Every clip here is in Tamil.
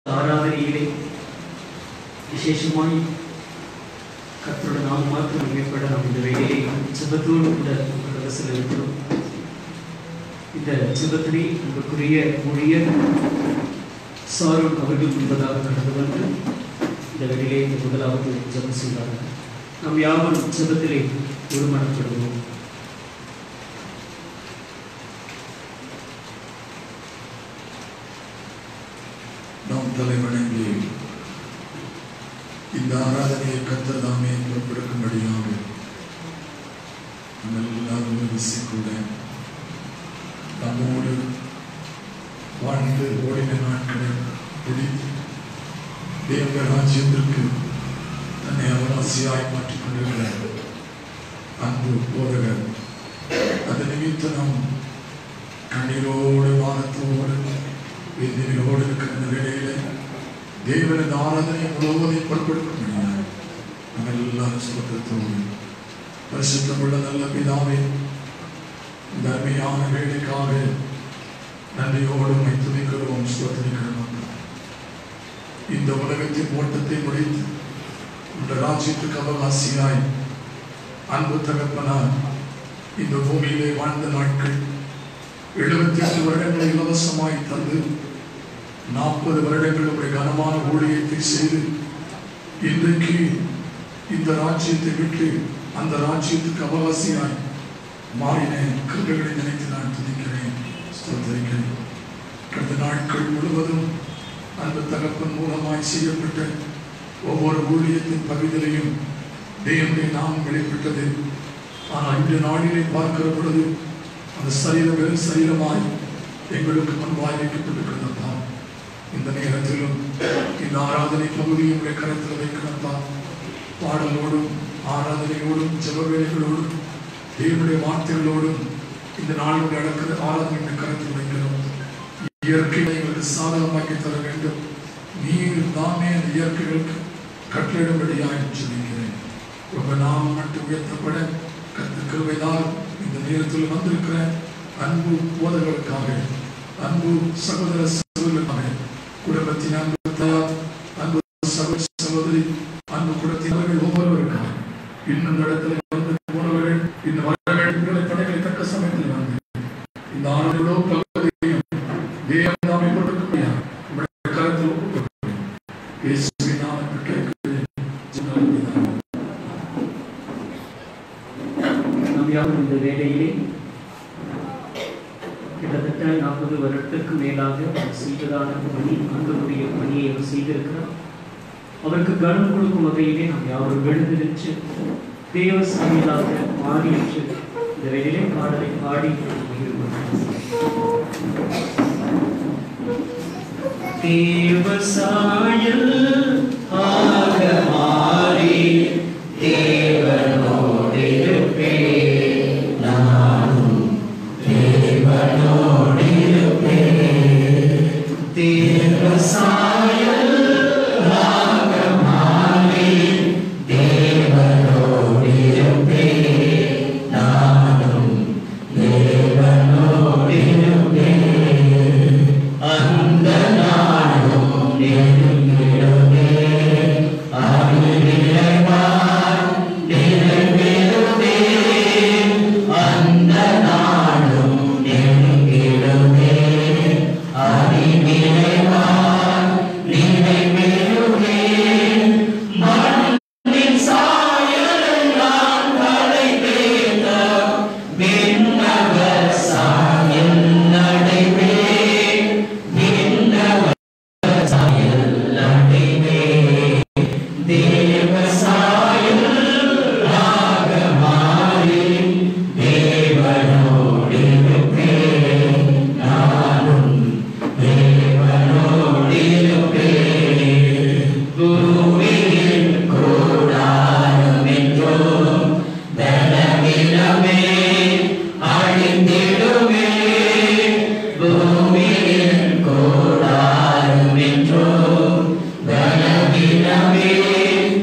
ஆராதனையிலே விசேஷமாய் கர்த்தரோட நாம் மாத்திரம் மேம்பட நாம் இந்த வேலையை ஜெபத்தோடு கூட பிரதேசத்தில் இருக்கிறோம் இந்த ஜெபத்தினை உங்களுக்குரிய ஊழியர் சாரோன் அவர்கள் முன்பதாக கடந்து வந்து இந்த வேலையிலே இந்த முதலாவது ஜெபம் செய்தார்கள் நாம் யாவரும் ஜெபத்திலே ஒருமனப்படுவோம் நாம் தலைவணங்கி இந்த ஆராதனையை கத்தர் தாமே பொறுப்பெடுக்கும்படியாக நம்ம எல்லாரும் விசிக்கூட நம்மோடு வாழ்ந்து ஓடின நாட்களை பிடித்து தேவ ராஜ்யத்திற்கு தன்னை அவராசியாய் மாற்றிக் கொண்டிருக்கிற அன்பு போதகர் அது நிமித்தம் நாம் கண்ணீரோடு வானத்தோடு வேதனையோடு இருக்கிற இந்த வேளையில தேவனது ஆராதனை முழுவதையும் பொறுப்பெடுக்க முடியாது நம்ம எல்லாரும் சுத்தத்தோடு பரிசுத்தமுள்ள நல்ல பிதாவே இந்த அருமையான வேலைக்காக நன்றியோடு உம்மை துதிக்கிறோம் ஸ்தோத்திரிக்கிறோம் இந்த உலகத்தின் ஓட்டத்தை முடித்து இந்த ராஜ்யத்துக்கு அவகாசியாய் அன்பு தகப்பனார் இந்த பூமியிலே வாழ்ந்த நாட்கள் எழுபத்தி எட்டு வருடங்களை இலவசமாய் தந்து நாற்பது வருடங்கள் உடைய கனமான ஊழியத்தை செய்து இன்றைக்கு இந்த ராஜ்யத்தை விட்டு அந்த ராஜ்யத்துக்கு அவகாசியாய் மாறின கிருபைகளை நினைத்து நான் துதிக்கிறேன் ஸ்தோத்திரிக்கிறேன் கடந்த நாட்கள் முழுவதும் அந்த தகப்பன் மூலமாய் செய்யப்பட்ட ஒவ்வொரு ஊழியத்தின் பகுதியிலையும் தேவனுடைய நாமம் வெளிப்பட்டது ஆனால் இந்த நாளிலே பார்க்கிற பொழுது அந்த சரீரம் வெறும் சரீரமாய் எங்களுக்கு முன்பாய் வைக்கப்பட்டிருக்கிறதப்பா இந்த நேரத்திலும் இந்த ஆராதனை பகுதியை உடைய கருத்தில் வைக்கிறப்பா பாடலோடும் ஆராதனையோடும் ஜெபவேலைகளோடும் தேவனுடைய வார்த்தைகளோடும் இந்த நாளுடைய நடக்கிற ஆராதனை கருத்தில் வைக்கிறோம் இயற்கையை எங்களுக்கு சாதகமாக்கி தர வேண்டும் நீர் தாமே அந்த இயற்கைகளுக்கு கட்டளிடும்படியாக சொல்லிக்கிறேன் ரொம்ப நாம் மட்டும் உயர்த்தப்பட கத்து கிருபைதால் இந்த நேரத்தில் வந்திருக்கிற அன்பு போதர்களுக்காக அன்பு சகோதர சகோதரர்களுக்காக குடும்பத்தின் அன்பு தாயார் அன்பு சகோதர சகோதரி அன்பு குடும்பத்தினர்கள் ஒவ்வொருவருக்காக இன்னும் இந்த இடத்துல வந்து போனவர்கள் இந்த வரங்கள் உங்களை படைகளை தக்க சமயத்தில் வந்து இந்த ஆணைகளோ பகுதியையும் தேவனாமை கொடுக்க உங்களுடைய கருத்தில் ஒப்புக்கொள்கிறேன் இயேசுவின் நாமத்தில் கேட்கிறேன் ஜெபம் நாம் யாரும் இந்த வேலையிலே கிட்டத்தட்ட நாற்பது வருடத்திற்கு மேலாக அவர் செய்ததான பணி ஆண்டவருடைய பணியை அவர் செய்திருக்கிறார் அவருக்கு கனம் கொடுக்கும் வகையிலே நாம் யாரும் எழுந்திருச்சு தேவ சாமியிலாக மாறியிற்று இந்த வேலையிலே பாடலை பாடி தேவ சாயல் ஆக மாறி தேவனோடிருப்பே நானும் தேவனோடிருப்பே தேவ சாயல் ஆக மாறி தேவனோடிருப்பே நானும் தேவனோடிருப்பே அந்த நாளும் நெருங்கிடுமே அறிவிலைவாய் நிறைவேறுமே அந்த நாளும் நெருங்கிடுமே அறிவிலைவாய் நிறைவேறுமே மண்ணின் சாயலெல்லாம் தலை பேர்ந்த விண்ணவர் சாயல் நடைபே விண்ணவர் சாயல் நடைபே தேவ சாயல் ஆக மாறி தேவனோடிருப்பே நானும் தேவனோடிருப்பே பூமியில் கூடாரம் என்றும் தனமிலமே அழிந்திடுமே பூமியில் கூடாரம் என்றும் தனமிலமே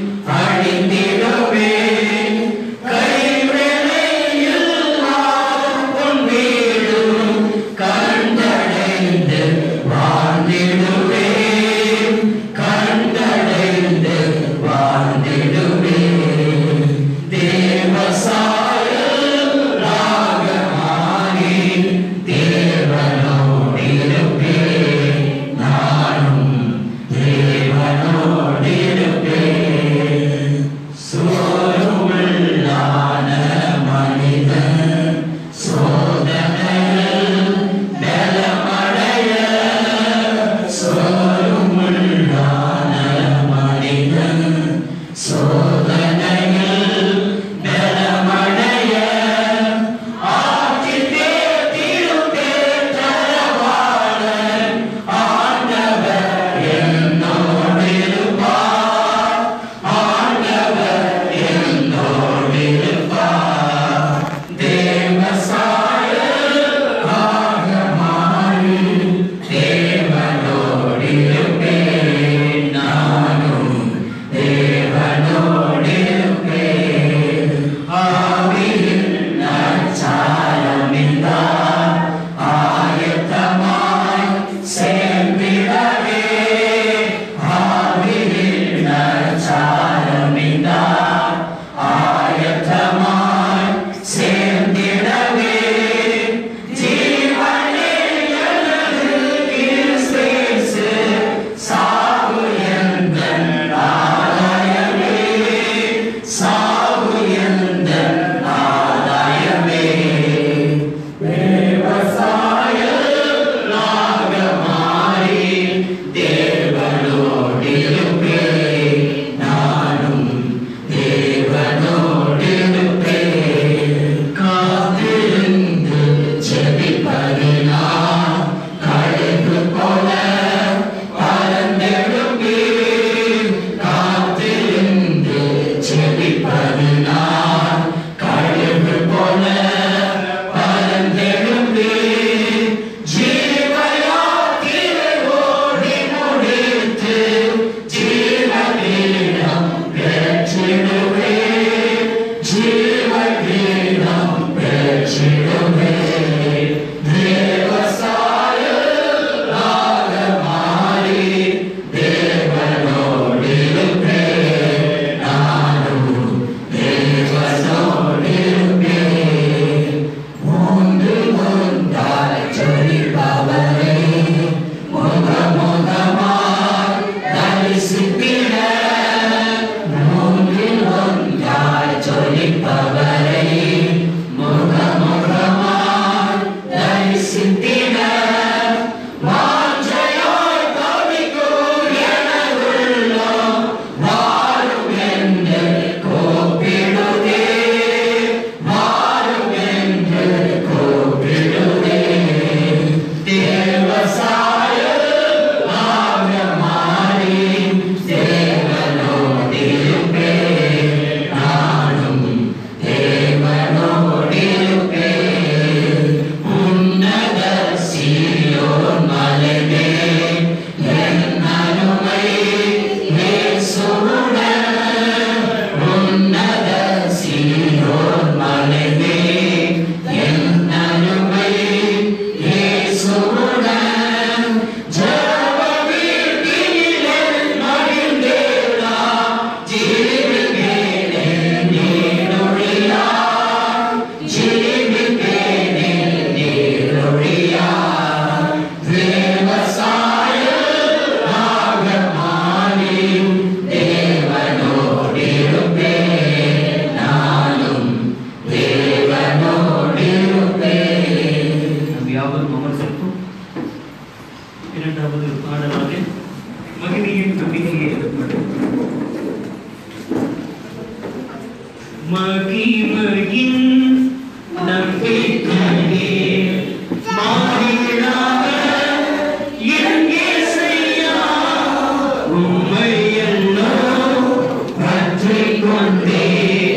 மகிமையின் நம்பிக்கையே மாறிடாத என் இயேசையா, உம்மை என்னோ பற்றிக் கொண்டே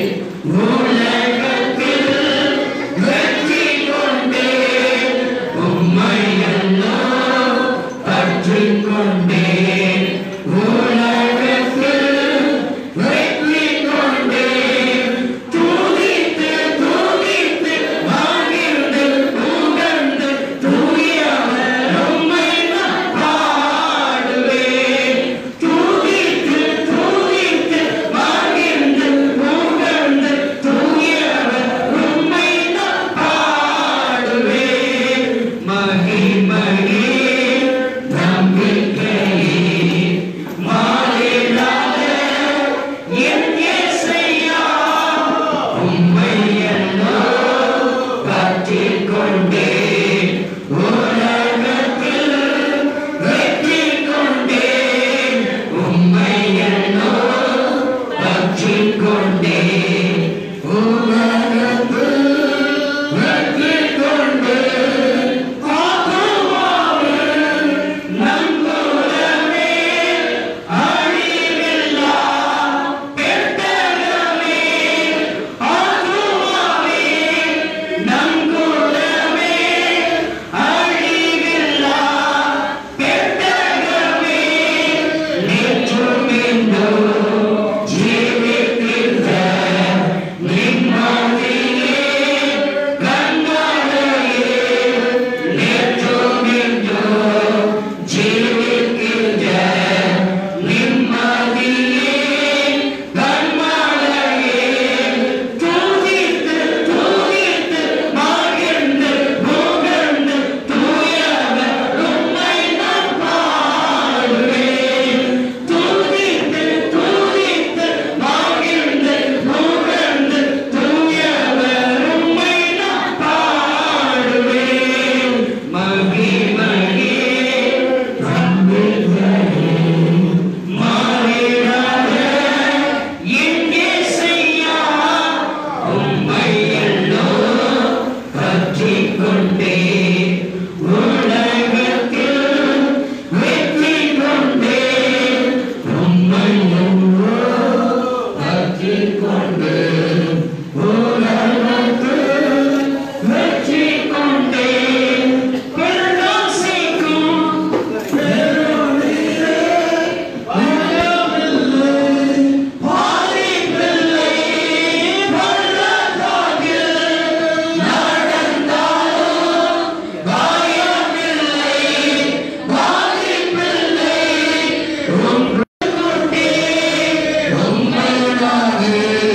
உலகத்தில் வெற்றி கொண்டே உம்மை என்னோ பற்றிக் கொண்டே உலகத்தில் வெற்றி கொண்டே துதித்து துதித்து மகிழ்ந்து புகழ்ந்து தூயவர் உம்மை நான் பாடுவேன் துதித்து துதித்து மகிழ்ந்து புகழ்ந்து தூயவர் உம்மை நான் பாடுவேன் மகிமையே நம்பிக்கையே மாறிடாத என் இயேசையா, உம்மை என்னோ பற்றிக் கொண்டேன். உலகத்தில் வெற்றி கொண்டேன். உம்மை என்னோ பற்றிக் கொண்டேன். உலகத்தில் வெற்றி கொண்டேன். ஆத்துமாவே, நம்புகிறமே, அழிவில்லா பெட்டகமே, ஆத்துமாவே, நங்குலமே, அழிவில்லா பெட்டகமே, நேற்றும் இன்றும் ஜீவிக்கின்ற நிம்மதியே, கண்மலையே, நேற்றும் இன்றும் ஜீவிக்கின்ற நிம்மதியே, கண்மலையே, துதித்து துதித்து மகிழ்ந்து புகழ்ந்து தூயவர் உம்மை நான் பாடுவேன். துதித்து துதித்து மகிழ்ந்து புகழ்ந்து தூயவர் உம்மை நான் பாடுவேன். மகிமையே நம்பிக்கையே மாறிடாத என் இயேசையா, உம்மை என்னோ பற்றிக் கொண்டேன். உலகத்தில் வெற்றி கொண்டேன். உம்மை என்னோ பற்றிக் கொண்டேன். உலகத்தில் வெற்றி கொண்டேன். பிரகாசிக்கும் பெருநீரே, பயமில்லை, பாதிப்பில்லை, பள்ளத்தாக்கில் நடந்தாலும் பயமில்லை, பாதிப்பில்லை, உம்மை கொண்டே, உம்மை நானே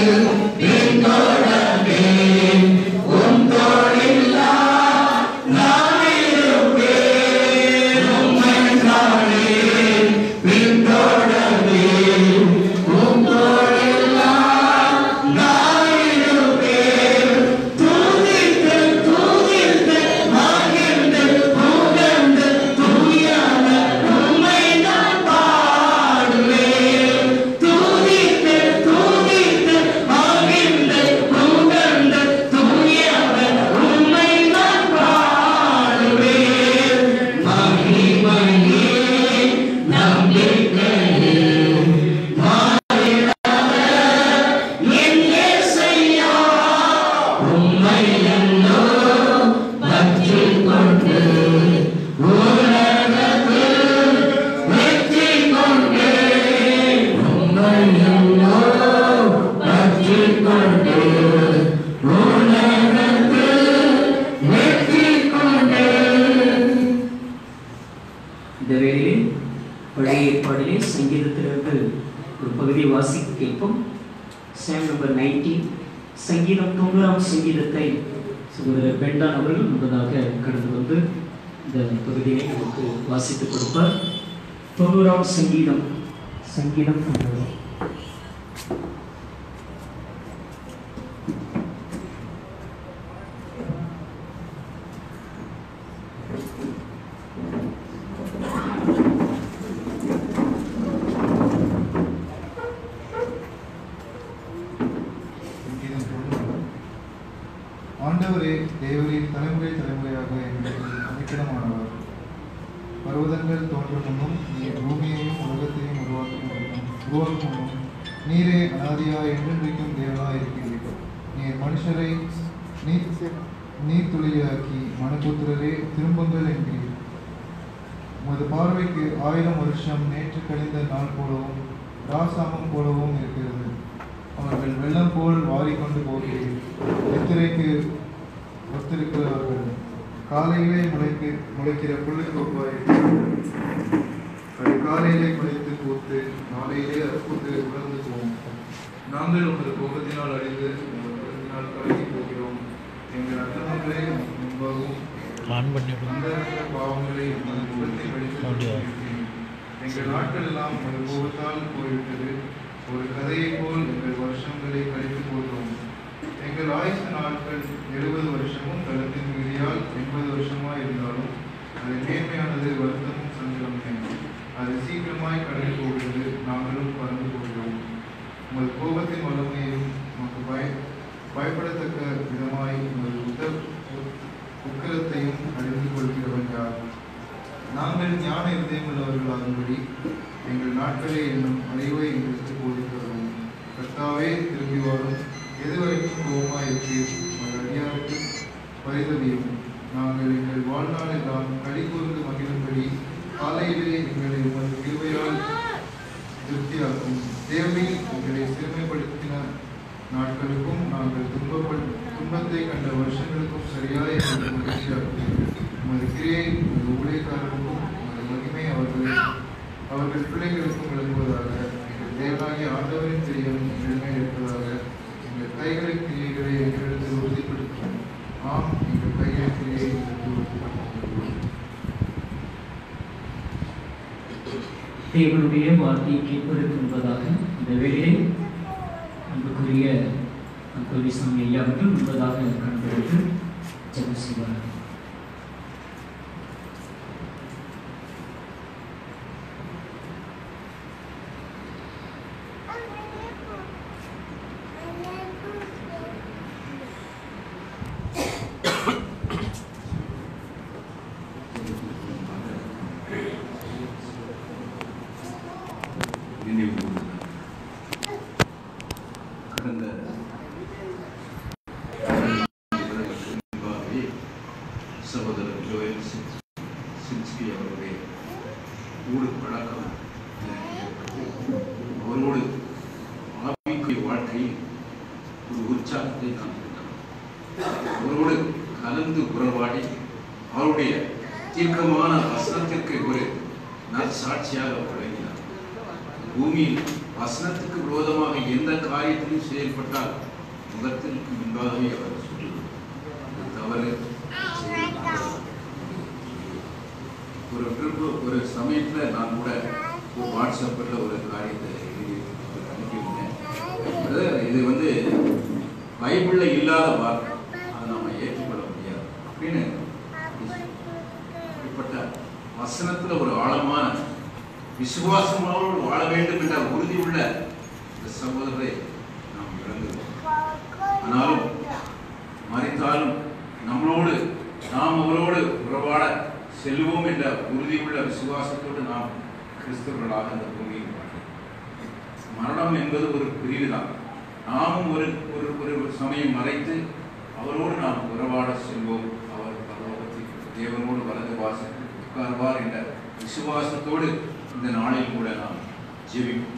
பின்தொடர்ந்தேன். உம் தோளில்லா நான் இருப்பேன். உம்மை நானே பின்தொடர்ந்தேன். உம் தோளில்லா நான் இருப்பேன். துதித்து துதித்து மகிழ்ந்து புகழ்ந்து தூயவர் உம்மை நான் பாடுவேன். துதித்து துதித்து மகிழ்ந்து புகழ்ந்து தூயவர் உம்மை நான் பாடுவேன். மகிமையே நம்பிக்கையே என் இயேசையா, உம்மை என்னோ பற்றிக் கொண்டு உலகத்தில் வெற்றி கொண்டேன். உம்மை என்னோ பற்றிக் கொண்டு உலகத்தில் வெற்றி கொண்டேன். இந்த வேளையில் பழைய ஏற்பாடிலே சங்கீதத்திலிருந்து ஒரு பகுதியை வாசிக்க கேட்போம் சாம் நம்பர் நைன்டீன் சங்கீதம் தொண்ணூறாம் சங்கீதத்தை சகோதரர் பெண்டான் அவர்கள் முன்பதாக கடந்து வந்து இந்த பகுதியை நமக்கு வாசித்துக் கொடுப்பார் தொண்ணூறாம் சங்கீதம் சங்கீதம் தொண்ணூறு சங்கீதம் ஆண்டவரே தேவரீர் தலைமுறை தலைமுறையாக எங்களுக்கு அமைக்கிடமானவர் பர்வதங்கள் தோன்றும் முன்னும் நீர் பூமியையும் உலகத்தையும் உருவாக்கும் முன்னும் உருவாக்கும் முன்னும் நீரே அனாதியா என்றென்றைக்கும் தேவனாய் இருக்கிறீர்கள் நீர் மனுஷரை நீர் நீர் துளியாக்கி மனுபுத்திரரே திரும்புங்கள் என்கிறீர் உமது பார்வைக்கு ஆயிரம் வருஷம் நேற்று கழிந்த நாள் போலவும் ராசாமம் போலவும் இருக்கிறது அவர்கள் வெள்ளம் போல் வாரிக்கொண்டு போகிறீர் நித்திரைக்கு ஒத்திருக்கிறவர்கள் காலையிலே முளைக்கு முளைக்கிற புல்லுக்கு ஒப்பாய் அது காலையிலே முளைத்து பூத்து நாளையிலே அற்புத்து உணர்ந்து போவோம் நாங்கள் உமது கோபத்தினால் அழிந்து உமது கோபத்தினால் கலங்கி போகிறோம் எங்கள் அக்கிரமங்களை உமக்கு முன்பாகவும் ஆன் பண்ணிவிடும் அந்த பாவங்களை உமது முகத்தில் வெளிப்படுத்தி அப்படியா? இருக்கிறேன். எங்கள் நாட்கள் எல்லாம் உமது கோபத்தால் போய்விட்டது ஒரு கதையைப் போல் எங்கள் வருஷங்களை கழித்து போட்டோம் எங்கள் ஆயுசு நாட்கள் எழுபது வருஷமும் கருத்தின் விதியால் எண்பது வருஷமாய் இருந்தாலும் அது மேன்மையானது வருத்தமும் சஞ்சலமே அது சீக்கிரமாய் கடந்து போகிறது நாங்களும் பறந்து போகிறோம் உமது கோபத்தின் வல்லமையையும் உமக்கு பய பயப்படத்தக்க விதமாய் உமது உத்த உக்கிரத்தையும் அறிந்து கொள்கிறவன் யார் நாங்கள் ஞான இதயமுள்ளவர்களாகும்படி எங்கள் நாட்களே என்னும் அறிவை எங்களுக்கு போதிக்கிறோம் கர்த்தாவே திரும்பி வரும் எதுவரைக்கும் கோபமாக இருக்கிறீர் உங்கள் அடியாருக்கு பரிதவியும் நாங்கள் எங்கள் வாழ்நாள் எல்லாம் களி கூர்ந்து மகிழும்படி காலையிலே எங்களை உமது கிருபையால் திருப்தியாக்கும் தேவையில் எங்களை சிறுமைப்படுத்தின நாட்களுக்கும் நாங்கள் துன்பப்பட் துன்பத்தை கண்ட வருஷங்களுக்கும் சரியாக எங்களுக்கு மகிழ்ச்சியாக்கும் உமது கிரியை உமது ஊழியக்காரருக்கும் உமது மகிமை அவர்கள் அவர்கள் பிள்ளைகளுக்கும் விளங்குவதாக எங்கள் தேவனாகிய ஆண்டவரின் பிரியம் எளிமை இருப்பதாக எங்கள் கைகளின் கிரியைகளை எங்களிடத்தில் உறுதிப்படுத்தும் ஆம் எங்கள் கைகளின் கிரியை எங்களுக்கு உறுதிப்படுத்தும் தேவனுடைய வார்த்தையை கேட்பதற்கு முன்பதாக இந்த வேலையை அன்புக்குரிய அன்புசாமி ஐயா அவர்கள் முன்பதாக கண்டுபிடித்து ஜெபம் செய்வார்கள் நினைவு கூர்ந்தார். கடந்த வருடங்களுக்கு முன்பாகவே சகோதரர் ஜோயல் சின்ஸ்- சின்ஸ்கி அவருடைய ஊடு பழக்கம் எனக்கு ஏற்பட்டு அவரோடு ஆவிக்குரிய வாழ்க்கையில் ஒரு உற்சாகத்தை நான் பெற்றேன். அவரோடு கலந்து உறவாடி அவருடைய தீர்க்கமான வசனத்திற்கு ஒரு நற்சாட்சியாக விளங்கினார் பூமியில் வசனத்துக்கு விரோதமாக எந்த காரியத்திலும் செயல்பட்டால் முகத்திற்கு முன்பாகவே அவர் சொல்லுவார் இது தவறு ஒரு ட்ரிப்பு ஒரு சமயத்தில் நான் கூட ஒரு வாட்ஸ்அப்பில் ஒரு காரியத்தை எழுதி அவருக்கு அனுப்பியிருந்தேன் பிரதர் இது வந்து பைபிளில் இல்லாத வார்த்தை அதை நம்ம ஏற்றுக்கொள்ள முடியாது அப்படின்னு இப்படிப்பட்ட வசனத்தில் ஒரு ஆழமான விசுவாசமாவோடு வாழ வேண்டும் என்ற உறுதி உள்ள இந்த சகோதரரை நாம் இழந்துள்ளோம் ஆனாலும் மறித்தாலும் நம்மளோடு நாம் அவரோடு உறவாட செல்வோம் என்ற உறுதியுள்ள விசுவாசத்தோடு நாம் கிறிஸ்தவர்களாக இந்த பூமியில் வாழ்கிறோம் மரணம் என்பது ஒரு பிரிவுதான் நாமும் ஒரு ஒரு ஒரு சமயம் மறைத்து அவரோடு நாம் உறவாட செல்வோம் அவர் பரலோகத்தில் தேவனோடு வலது வாசத்தில் உட்கார்வார் என்ற விசுவாசத்தோடு இந்த நாளில் கூட நாம் ஜெபிப்போம்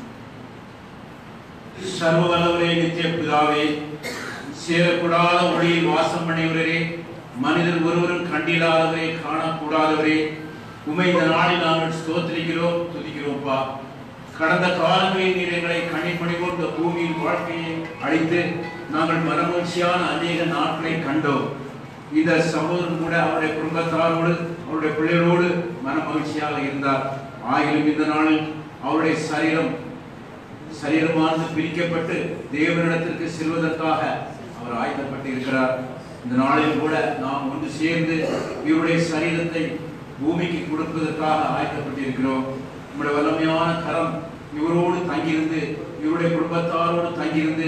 சர்வ வல்லவரே நித்திய பிதாவே சேரக்கூடாத ஒளியில் வாசம் பண்ணியவரே மனிதர் ஒருவரும் கண்டிடாதவரே காணக்கூடாதவரே உமை இந்த நாளில் நாங்கள் ஸ்தோத்திரிக்கிறோம் துதிக்கிறோம்ப்பா கடந்த காலங்களில் நீர் எங்களை கண்ணிப்படி இந்த பூமியில் வாழ்க்கையை அழித்து நாங்கள் மனமகிழ்ச்சியான அநேக நாட்களை கண்டோம் இந்த சகோதரன் கூட அவருடைய குடும்பத்தாரோடு அவருடைய பிள்ளைகளோடு மனமகிழ்ச்சியாக இருந்தார் ஆயினும் இந்த நாளில் அவருடைய சரீரம் சரீரமானது பிரிக்கப்பட்டு தேவனிடத்திற்கு செல்வதற்காக அவர் ஆயத்தப்பட்டு இருக்கிறார் இந்த நாளில் கூட நாம் ஒன்று சேர்ந்து இவருடைய சரீரத்தை பூமிக்கு கொடுப்பதற்காக ஆயத்தப்பட்டிருக்கிறோம் நம்முடைய வல்லமையான கரம் இவரோடு தங்கியிருந்து இவருடைய குடும்பத்தாரோடு தங்கியிருந்து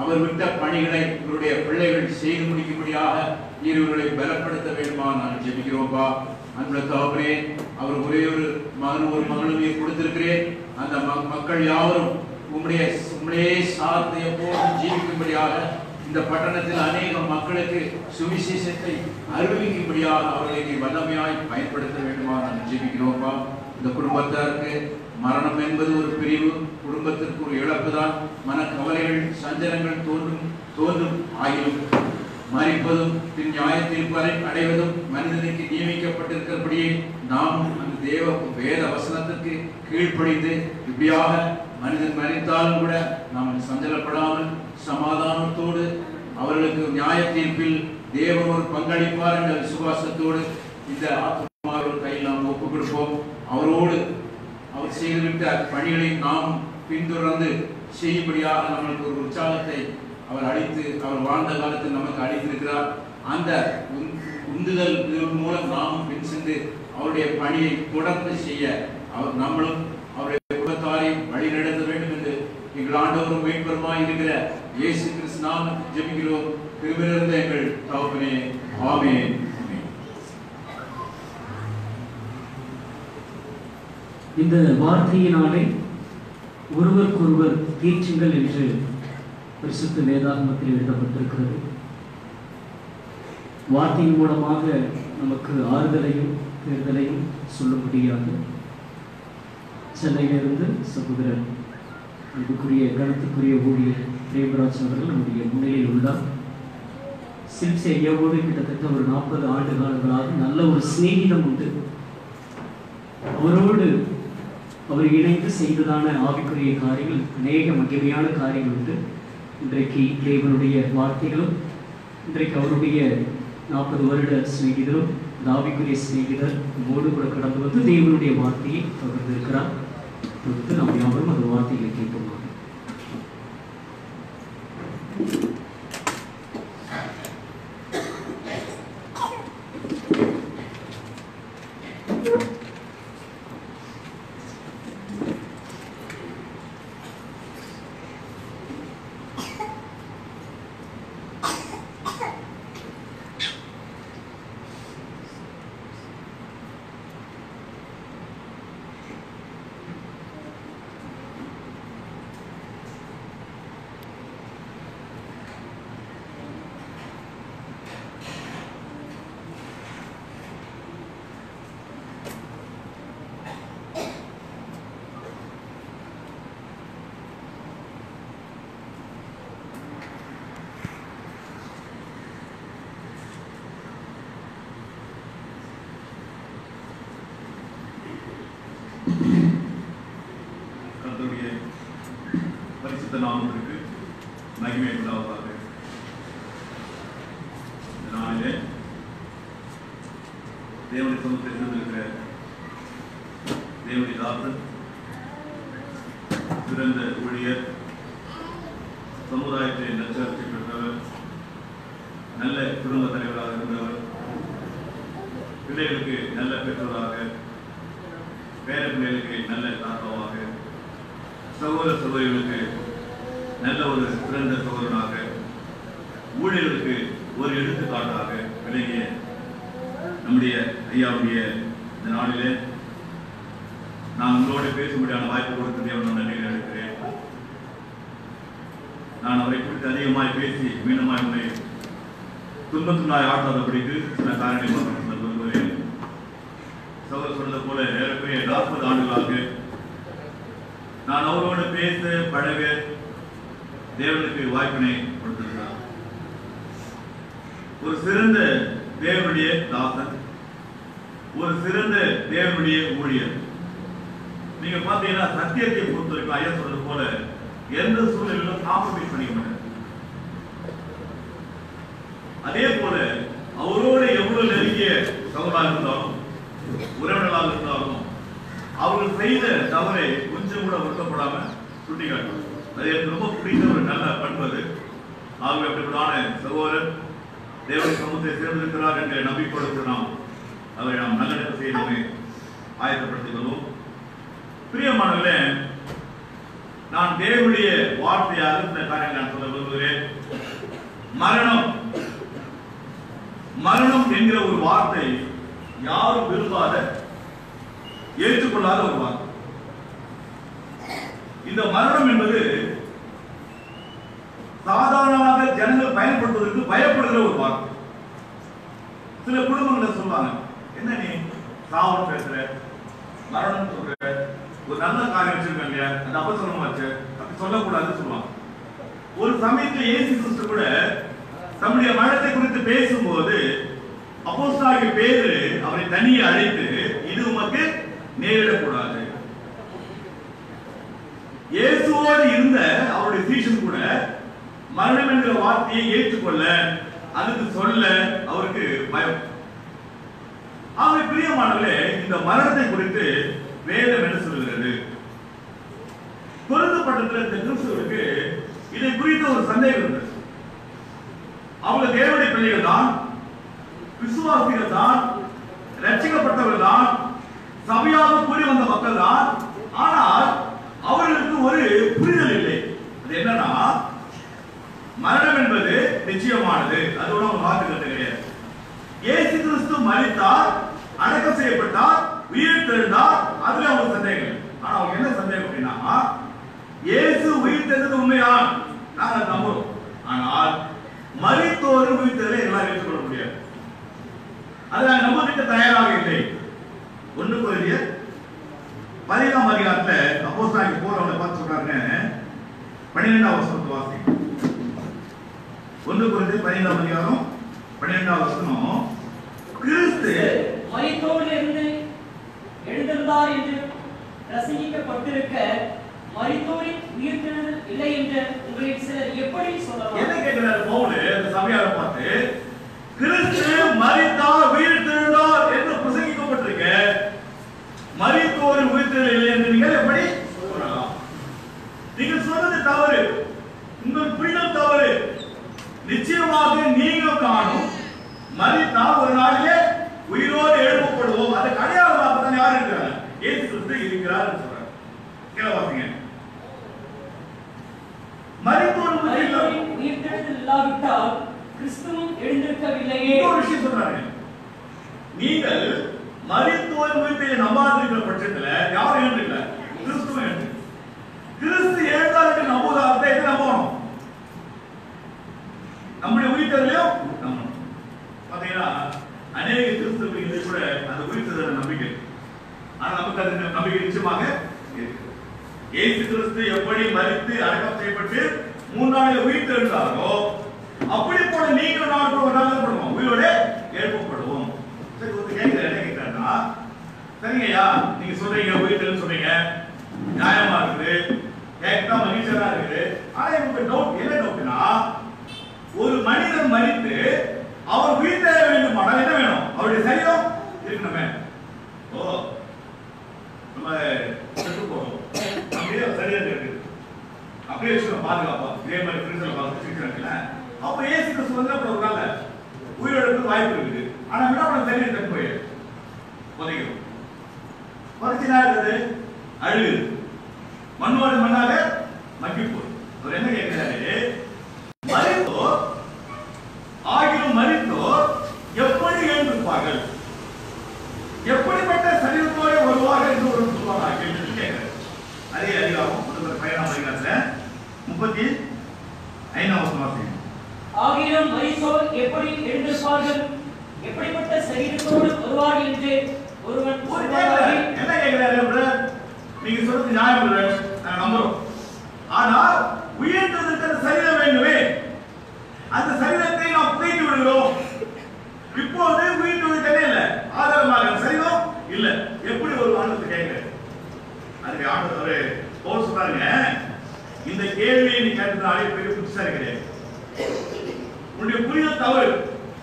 அவர் விட்ட பணிகளை இவருடைய பிள்ளைகள் செய்து முடிக்கும்படியாக நீர் இவர்களை பலப்படுத்த வேண்டுமா நான் ஜெபிக்கிறோம்ப்பா அன்புள்ள தகப்பனே அவர் ஒரே ஒரு மகன் ஒரு மகளும் நீர் கொடுத்திருக்கிறேன் அந்த ம- மக்கள் யாவரும் உம்முடைய உம்முடைய சார்ந்து எப்போதும் ஜீவிக்கும்படியாக இந்த பட்டணத்தில் அநேக மக்களுக்கு சுவிசேஷத்தை அறிவிக்கும்படியாக அவர்களை நீ வல்லமையாய் பயன்படுத்த வேண்டுமா நான் ஜெபிக்கிறோம்ப்பா இந்த குடும்பத்தாருக்கு மரணம் என்பது ஒரு பிரிவு குடும்பத்திற்கு ஒரு இழப்பு தான் மனக்கவலைகள் சஞ்சலங்கள் தோன்றும் தோன்றும் ஆகியும் மறிப்பதும் பின் நியாய தீர்ப்பறை அடைவதும் மனிதனுக்கு நியமிக்கப்பட்டிருக்கிறபடியே நாமும் அந்த தேவ வேத வசனத்திற்கு கீழ்ப்படிந்து இப்படியாக மனிதன் மறித்தாலும் கூட நாம் சஞ்சலப்படாமல் சமாதானத்தோடு அவர்களுக்கு நியாய தீர்ப்பில் தேவன் ஒரு பங்களிப்பார் என்ற விசுவாசத்தோடு இந்த ஆத்மாவின் கையில் நாம் ஒப்புக் கொடுப்போம் அவரோடு அவர் செய்துவிட்ட பணிகளை நாம் பின்தொடர்ந்து செய்யும்படியாக நம்மளுக்கு ஒரு உற்சாகத்தை அவர் அளித்து அவர் வாழ்ந்த காலத்தில் நமக்கு அளித்திருக்கிறார் அந்த உந்- உந்துதல் இதன் மூலம் நாமும் பின் சென்று அவருடைய பணியை தொடர்ந்து செய்ய அவர் நம்மளும் அவருடைய குடும்பத்தாரையும் வழி நடத்த வேண்டும் என்று எங்கள் ஆண்டவரும் மீட்பருமாய் இருக்கிற இயேசு கிறிஸ்து நாமத்தில் ஜெபிக்கிறோம் கிருபிலிருந்த எங்கள் தகப்பனே ஆமென் ஆமென். இந்த வார்த்தையினாலே ஒருவருக்கொருவர் தீர்ச்சுங்கள் என்று பரிசுத்த வேதாகமத்தில் எழுதப்பட்டிருக்கிறது வார்த்தையின் மூலமாக நமக்கு ஆறுதலையும் தேர்தலையும் சொல்ல முடியாது சென்னையிலிருந்து சகோதரர் அன்புக்குரிய கணத்துக்குரிய ஊழியர் பிரேமராஜ் அவர்கள் நம்முடைய முன்னிலையில் உள்ளார் சில்சி ஐயாவோடு கிட்டத்தட்ட ஒரு நாற்பது ஆண்டு காலங்களாக நல்ல ஒரு சிநேகிதம் உண்டு அவரோடு அவர் இணைந்து செய்ததான ஆவிக்குரிய காரியங்கள் அநேக மகிமையான காரியங்கள் உண்டு இன்றைக்கு தேவனுடைய வார்த்தைகளும் இன்றைக்கு அவருடைய நாற்பது வருட சிநேகிதரும் இந்த ஆவிக்குரிய சிநேகிதர் நம்மோடு கூட கடந்து வந்து தேவனுடைய வார்த்தையை தொடர்ந்து இருக்கிறார் தொடர்ந்து நாம் யாவரும் அந்த வார்த்தைகளை கேட்போம் கர்த்தருடைய பரிசுத்த நாமத்திற்கு மகிமை உண்டாவதாக இந்த நாளிலே தேவனுடைய சமூகத்தில் இருந்திருக்கிற தேவனுடைய தாசன் சிறந்த ஊழியர் சமுதாயத்தை நச்சரித்து பெற்றவர் நல்ல குடும்ப தலைவராக இருந்தவர் பிள்ளைகளுக்கு நல்ல பெற்றோராக பேர பிள்ளைகளுக்கு நல்ல தாத்தாவாக சகோதர சகோதரிகளுக்கு நல்ல ஒரு சிறந்த சகோதரனாக ஊழியர்களுக்கு ஒரு எடுத்துக்காட்டாக விளங்கிய நம்முடைய ஐயாவுடைய இந்த நாளிலே நான் உங்களோடு பேசும்படியான வாய்ப்பு கொடுத்த தேவன் நான் நன்றிகள் எடுக்கிறேன் நான் அவரை குறித்து அதிகமாய் பேசி மீண்டுமாய் உங்களை துன்பத்துள்ளாய் ஆட்டாதபடிக்கு சில காரணமாக நான் விரும்புகிறேன் சகோதரர் சொன்னது போல ஏறக்குறைய நாற்பது ஆண்டுகளாக நான் அவரோடு பேச பழக தேவனுக்கு வாய்ப்பினை கொடுத்திருந்தார் ஒரு சிறந்த தேவனுடைய தாசன் ஒரு சிறந்த தேவனுடைய ஊழியர் நீங்க பாத்தீங்கன்னா சத்தியத்தை பொறுத்த வரைக்கும் ஐயா சொன்னது போல எந்த சூழ்நிலையிலும் காம்ப்ரமைஸ் பண்ணிக்க மாட்டார் அதே போல அவரோடு எவ்வளவு நெருங்கிய சகோதரா இருந்தாலும் உறவினர்களாக இருந்தாலும் அவர்கள் செய்த தவறை கொஞ்சம் கூட வருத்தப்படாம சுட்டிக்காட்டும் அது எனக்கு ரொம்ப பிடித்த ஒரு நல்ல பண்பு அது ஆகவே அப்படிப்படான சகோதரர் தேவன் சமூகத்தை சேர்ந்திருக்கிறார் என்ற நம்பிக்கையோடு நாம் அவரை நாம் நல்லடக்கம் செய்ய நம்மை ஆயத்தப்படுத்திக் கொள்வோம் பிரியமானவர்களே நான் தேவனுடைய வார்த்தையாக இந்த காரியம் நான் சொல்ல விரும்புகிறேன் மரணம் மரணம் என்கிற ஒரு வார்த்தை யாரும் விரும்பாத ஏற்றுக்கொள்ளாத ஒரு வார்த்தை இந்த மரணம் என்பது சாதாரணமாக ஜனங்கள் பயன்படுத்துவதற்கு பயப்படுகிற ஒரு வார்த்தை சில குடும்பங்களை சொல்லுவாங்க என்ன நீ சாவம் பேசுற மரணம் சொல்ற ஒரு நல்ல காரியம் வச்சிருக்காங்க இல்லையா அது அபசரமா வச்சு அப்படி சொல்லக்கூடாதுன்னு சொல்லுவாங்க ஒரு சமயத்தில் இயேசு கிறிஸ்து கூட தம்முடைய மரணத்தை குறித்து பேசும்போது அப்போஸ்தலனாகிய பேதுரு அவரை தனியே அழைத்து இது உமக்கு நேரிடக்கூடாது இயேசுவோடு இருந்த அவருடைய சீஷன் கூட மரணம் என்கிற வார்த்தையை ஏற்றுக்கொள்ள அதுக்கு சொல்ல அவருக்கு பயம் ஆகவே பிரியமானவர்களே இந்த மரணத்தை குறித்து வேதம் என்ன சொல்கிறது பொருத்தப்பட்டத்தில் இந்த கிறிஸ்துவுக்கு இதை குறித்த ஒரு சந்தேகம் இருந்தது அவங்க தேவனுடைய பிள்ளைகள் தான் விசுவாசிகள் தான் ரட்சிக்கப்பட்டவர்கள் தான் சபையாக கூடி வந்த மக்கள் தான் ஆனால் அவர்களுக்கு ஒரு புரிதல் இல்லை அது என்னன்னா மரணம் என்பது நிச்சயமானது அதோட ஒரு மாற்று கருத்து கிடையாது இயேசு கிறிஸ்து மரித்தார் அடக்கம் செய்யப்பட்டார் உயிர் தெழுந்தார் அதுல அவங்க சந்தேகம் இல்லை. ஆனா அவங்க என்ன சந்தேகம் அப்படின்னா இயேசு உயிர் தெழுந்தது உண்மையான் நாங்க அதை நம்புறோம் ஆனால் மரித்தோர் உயிர் தெழுதலை எல்லாம் ஏற்றுக்கொள்ள முடியாது அதை நாங்க நம்புறதுக்கு தயாராக இல்லை ஒண்ணு குறைய பதினாம் அதிகாரத்துல அப்போஸ்தலனாகிய போறவங்க பார்த்து சொல்றாங்க பன்னிரெண்டாம் வசனத்தை வாசி ஒன்று குறைந்து பதினைந்தாம் அதிகாரம் பன்னிரெண்டாம் வசனம் கிறிஸ்து மரித்தோரிலிருந்து எழுந்திருந்தார் என்று பிரசங்கிக்கப்பட்டிருக்க மரித்தோரின் உயிர்த்தெழுதல் இல்லை என்று உங்களில் சிலர் எப்படி என்ன சொல்லலாம் கேட்கிறார் பவுல் அந்த சபையாரை பார்த்து கிறிஸ்து மரித்தார் உயிர் தெழுந்தார் என்று பிரசங்கிக்கப்பட்டிருக்க மரித்தோரின் உயிர் தெழுதல் இல்லை என்று நீங்கள் எப்படி சொல்லலாம் நீங்கள் சொன்னது தவறு உங்கள் புரிதல் தவறு நிச்சயமாக நீங்கள் காணும் மரித்தால் ஒரு நாளிலே உயிரோடு எழுப்பப்படுவோம் அதுக்கு அடையாளமாக தான் யார் இருக்கிறாங்க இயேசு கிறிஸ்து இருக்கிறார் என்று சொல்றார் கீழே வாசிங்க மரித்தோர் உயிர் மரித்தோரின் உயிர்த்தெழுதல் இல்லாவிட்டால் கிறிஸ்துவும் எழுந்திருக்கவில்லையே இன்னொரு விஷயம் சொல்றாங்க நீங்கள் மரித்தோர் உயிர்த்தை நம்பாதிருக்கிற பட்சத்துல யாரும் எழுந்திருக்கல கிறிஸ்துவ எழுந்து கிறிஸ்து எழுந்தார் என்று நம்புவதாக எது நம்பணும் நம்முடைய உயிர்த்தலையும் நம்பணும் பாத்தீங்கன்னா அநேக கிறிஸ்தவர்கள் கூட அந்த உயிர்த்தல நம்பிக்கை இருக்கு. ஆனா நமக்கு அது நம்பிக்கை நிச்சயமாக இருக்கு இயேசு கிறிஸ்து எப்படி மரித்து அடக்கம் செய்யப்பட்டு மூணு நாளில் உயிர் தெழுந்தாரோ அப்படி போல நீங்கள் நான் ஒரு நாள் என்ன பண்ணுவோம் உயிரோட எழுப்பப்படுவோம் சரி ஒரு கேட்கிற என்ன கேட்கிறாருன்னா சரிங்கய்யா நீங்க சொல்றீங்க உயிர் தெழுன்னு சொல்றீங்க நியாயமா இருக்குது கேட்கா மகிழ்ச்சியா இருக்குது ஆனா எனக்கு டவுட் என்ன டவுட்னா ஒரு மனிதன் மரித்து அவர் உயிர் தெழ வேண்டுமானால் என்ன வேணும் அவருடைய சரீரம் இருக்கணுமே ஓ நம்ம செத்து போறோம் அப்படியே சரியா இருக்கு அப்படியே வச்சுக்கணும் பாதுகாப்பா இதே மாதிரி ஃப்ரிட்ஜில் பார்த்து வச்சுக்கிறாங்கல்ல அப்ப ஏசி கிறிஸ்து வந்து அப்புறம் ஒரு நாள் உயிரிழப்பு வாய்ப்பு இருக்குது ஆனா விட அப்புறம் சரியா தப்பு போய் புதைக்கிறோம் புதைச்சினா இருக்குது அழுகுது மண்ணோடு மண்ணாக மக்கி போகுது அவர் என்ன கேட்கிறாரு மறித்தோ ஆகிலும் மறித்தோ எப்படி எழுந்திருப்பார்கள் எப்படிப்பட்ட சரீரத்தோட வருவார்கள் என்று ஒரு சொல்லுவாங்க கேள்வி கேட்கிறேன் அதே அதிகாரம் முதல்வர் பயணம் அதிகாரத்துல முப்பத்தி ஐந்தாம் வருஷம் வாசிங்க ஆகிலும் மரித்தோர் எப்படி எழுந்திருப்பார்கள் எப்படிப்பட்ட சரீரத்தோடு வருவார்கள் என்று ஒருவன் ஒரு சொல்வானாகில் கேட்கிறாரு. என்ன கேட்கிறாரு பிரதர்? நீங்க சொல்றது நியாயம் பிரதர். நாங்க நம்புறோம் ஆனால் உயர்ந்ததுக்கு அந்த சரீரம் வேண்டுமே அந்த சரீரத்தை நாம் புதைத்து விடுகிறோம் இப்போது உயிர்த்தது இல்லை ஆதாரமாக அந்த சரீரம் இல்ல எப்படி ஒரு ஆண்டத்தை கேட்கிறேன் அதுக்கு ஆண்டவர் போல் சொல்றாங்க இந்த கேள்வியை நீ கேட்டதுனாலே பெரிய புத்திசாலி கிடையாது உன்னுடைய புரிதல் தவறு